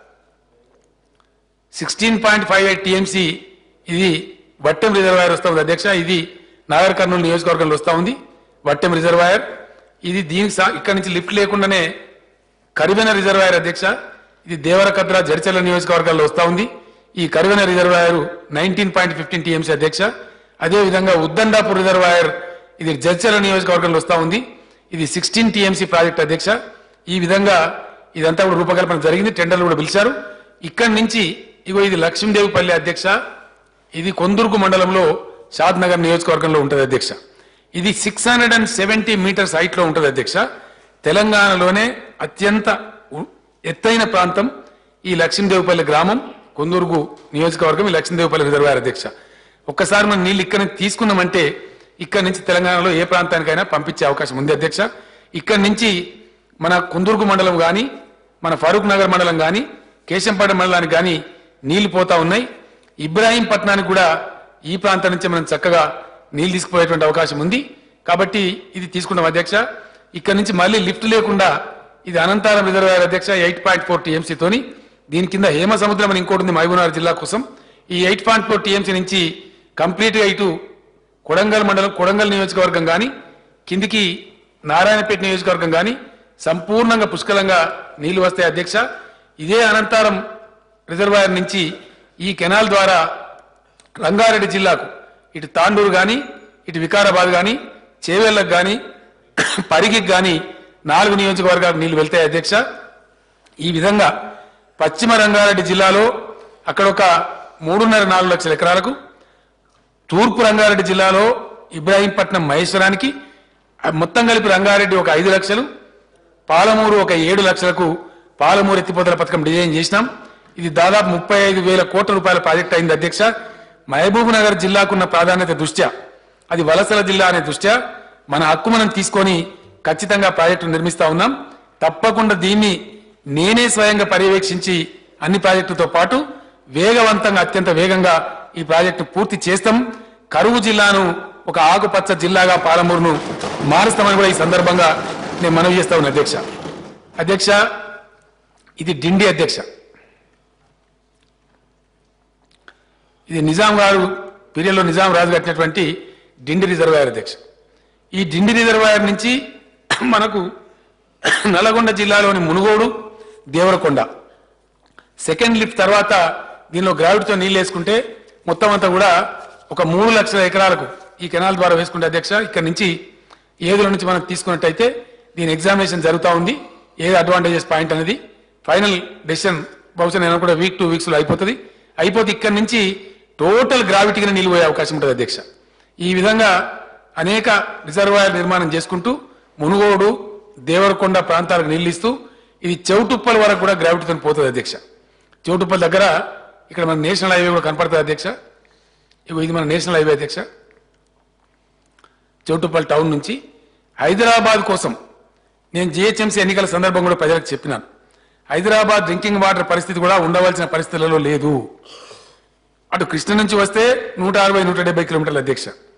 sixteen point five eight TMC ఇది వట్టెం రిజర్వాయర్ వస్తా ఉంది అధ్యక్ష ఇది నాగర్ కర్నూలు నియోజకవర్గంలో వస్తా ఉంది వట్టెం రిజర్వాయర్ ఇది దీనికి సా- ఇక్కడ నుంచి లిఫ్ట్ లేకుండానే కరివెన రిజర్వాయర్ అధ్యక్ష ఇది దేవరకద్ర జడిచల నియోజకవర్గాల్లో వస్తా ఉంది ఈ Karivena reservoir nineteen point fifteen TMC అధ్యక్ష అదేవిధంగా ఉద్దండాపూర్ రిజర్వాయర్ ఇది జడ్చల నియోజకవర్గంలో వస్తా ఉంది ఇది సిక్స్టీన్ టీఎంసీ ప్రాజెక్ట్ అధ్యక్ష ఈ విధంగా ఇదంతా కూడా రూపకల్పన జరిగింది టెండర్లు కూడా పిలిచారు ఇక్కడి నుంచి ఇగో ఇది లక్ష్మీదేవిపల్లి అధ్యక్ష ఇది కొందుర్గు మండలంలో షాద్ నగర్ నియోజకవర్గంలో ఉంటుంది అధ్యక్ష ఇది six hundred and seventy metres height లో ఉంటుంది అధ్యక్ష తెలంగాణలోనే అత్యంత ఉ- ఎత్తైన ప్రాంతం ఈ లక్ష్మీదేవిపల్లి గ్రామం కొందుర్గు నియోజకవర్గం ఈ లక్ష్మీదేవిపల్లి రిజర్వాయర్ అధ్యక్ష ఒక్కసారి మనం నీళ్ళు ఇక్కడ నుంచి తీసుకున్నామంటే ఇక్కడ నుంచి తెలంగాణలో ఏ ప్రాంతానికైనా పంపించే అవకాశం ఉంది అధ్యక్ష ఇక్కడ నుంచి మన కుందుర్గు మండలం కానీ మన ఫరూక్ నగర్ మండలం కానీ కేశంపాడ మండలానికి కానీ నీళ్లు పోతా ఉన్నాయి ఇబ్రాహీంపట్నానికి కూడా ఈ ప్రాంతం నుంచి మనం చక్కగా నీళ్లు తీసుకుపోయేటువంటి అవకాశం ఉంది కాబట్టి ఇది తీసుకున్నాం అధ్యక్ష ఇక్కడ నుంచి మళ్ళీ లిఫ్ట్ లేకుండా ఇది అనంతారం రిజర్వాయర్ అధ్యక్ష ఎయిట్ పాయింట్ ఫోర్ టీఎంసీతోని దీని కింద హేమ సముద్రం అని ఇంకోటి ఉంది మహబూబ్నగర్ జిల్లా కోసం ఈ ఎయిట్ పాయింట్ ఫోర్ టీఎంసీ నుంచి కంప్లీట్ గా ఇటు కొడంగల్ మండలం కొడంగల్ నియోజకవర్గం కానీ కిందికి నారాయణపేట నియోజకవర్గం కానీ సంపూర్ణంగా పుష్కలంగా నీళ్లు వస్తాయి అధ్యక్ష ఇదే అనంతరం రిజర్వాయర్ నుంచి ఈ కెనాల్ ద్వారా రంగారెడ్డి జిల్లాకు ఇటు తాండూరు కానీ ఇటు వికారాబాద్ కానీ చేవేళ్లకు కానీ పరిగికి కానీ నాలుగు నియోజకవర్గాలకు నీళ్లు వెళ్తాయి అధ్యక్ష ఈ విధంగా పశ్చిమ రంగారెడ్డి జిల్లాలో అక్కడ ఒక మూడున్నర నాలుగు లక్షల ఎకరాలకు తూర్పు రంగారెడ్డి జిల్లాలో ఇబ్రాహీంపట్నం మహేశ్వరానికి ఆ మొత్తం కలిపి రంగారెడ్డి ఒక ఐదు లక్షలు పాలమూరు ఒక ఏడు లక్షలకు పాలమూరు ఎత్తిపోతల పథకం డిజైన్ చేసినాం ఇది దాదాపు ముప్పై ఐదు వేల కోట్ల రూపాయల ప్రాజెక్ట్ అయింది అధ్యక్ష మహబూబ్ నగర్ జిల్లాకున్న ప్రాధాన్యత దృష్ట్యా అది వలసల జిల్లా అనే దృష్ట్యా మన హక్కు మనం తీసుకొని ఖచ్చితంగా ప్రాజెక్టు నిర్మిస్తా ఉన్నాం తప్పకుండా దీన్ని నేనే స్వయంగా పర్యవేక్షించి అన్ని ప్రాజెక్టులతో పాటు వేగవంతంగా అత్యంత వేగంగా ఈ ప్రాజెక్టు పూర్తి చేస్తాం కరువు జిల్లాను ఒక ఆకుపచ్చ జిల్లాగా పాలమూరును మారుస్తామని కూడా ఈ సందర్భంగా నేను మనవి చేస్తా ఉన్నా అధ్యక్ష అధ్యక్ష ఇది డిండి అధ్యక్ష ఇది నిజాం గారు పీరియడ్లో నిజాం రాజు కట్టినటువంటి డిండి రిజర్వాయర్ అధ్యక్ష ఈ డిండి రిజర్వాయర్ నుంచి మనకు నల్గొండ జిల్లాలోని మునుగోడు దేవరకొండ సెకండ్ లిఫ్ట్ తర్వాత దీనిలో గ్రావిటీతో నీళ్ళు వేసుకుంటే మొత్తం అంతా కూడా ఒక మూడు లక్షల ఎకరాలకు ఈ కెనాల్ ద్వారా వేసుకుంటే అధ్యక్ష ఇక్కడ నుంచి ఏదుల నుంచి మనం తీసుకున్నట్టయితే దీని ఎగ్జామినేషన్ జరుగుతూ ఉంది ఏది అడ్వాంటేజెస్ పాయింట్ అనేది ఫైనల్ డెసిషన్ బహుశా నేను కూడా వీక్ టూ వీక్స్ లో అయిపోతుంది అయిపోతే ఇక్కడ నుంచి టోటల్ గ్రావిటీగా నీళ్ళు పోయే అవకాశం ఉంటుంది అధ్యక్ష ఈ విధంగా అనేక రిజర్వాయర్ నిర్మాణం చేసుకుంటూ మునుగోడు దేవరకొండ ప్రాంతాలకు నీళ్ళు ఇస్తూ ఇది చెవుటుప్పల వరకు కూడా గ్రావిటీతో పోతుంది అధ్యక్ష చెవుటుప్పల దగ్గర ఇక్కడ మన నేషనల్ హైవే కూడా కనపడుతుంది అధ్యక్ష ఇగో ఇది మన నేషనల్ హైవే అధ్యక్ష చౌటుప్పల్ టౌన్ నుంచి హైదరాబాద్ కోసం నేను జిహెచ్ఎంసీ ఎన్నికల సందర్భం కూడా ప్రజలకు చెప్పినాను హైదరాబాద్ డ్రింకింగ్ వాటర్ పరిస్థితి కూడా ఉండవలసిన పరిస్థితులలో లేదు అటు కృష్ణ నుంచి వస్తే నూట అరవై నూట డెబ్బై కిలోమీటర్ల అధ్యక్ష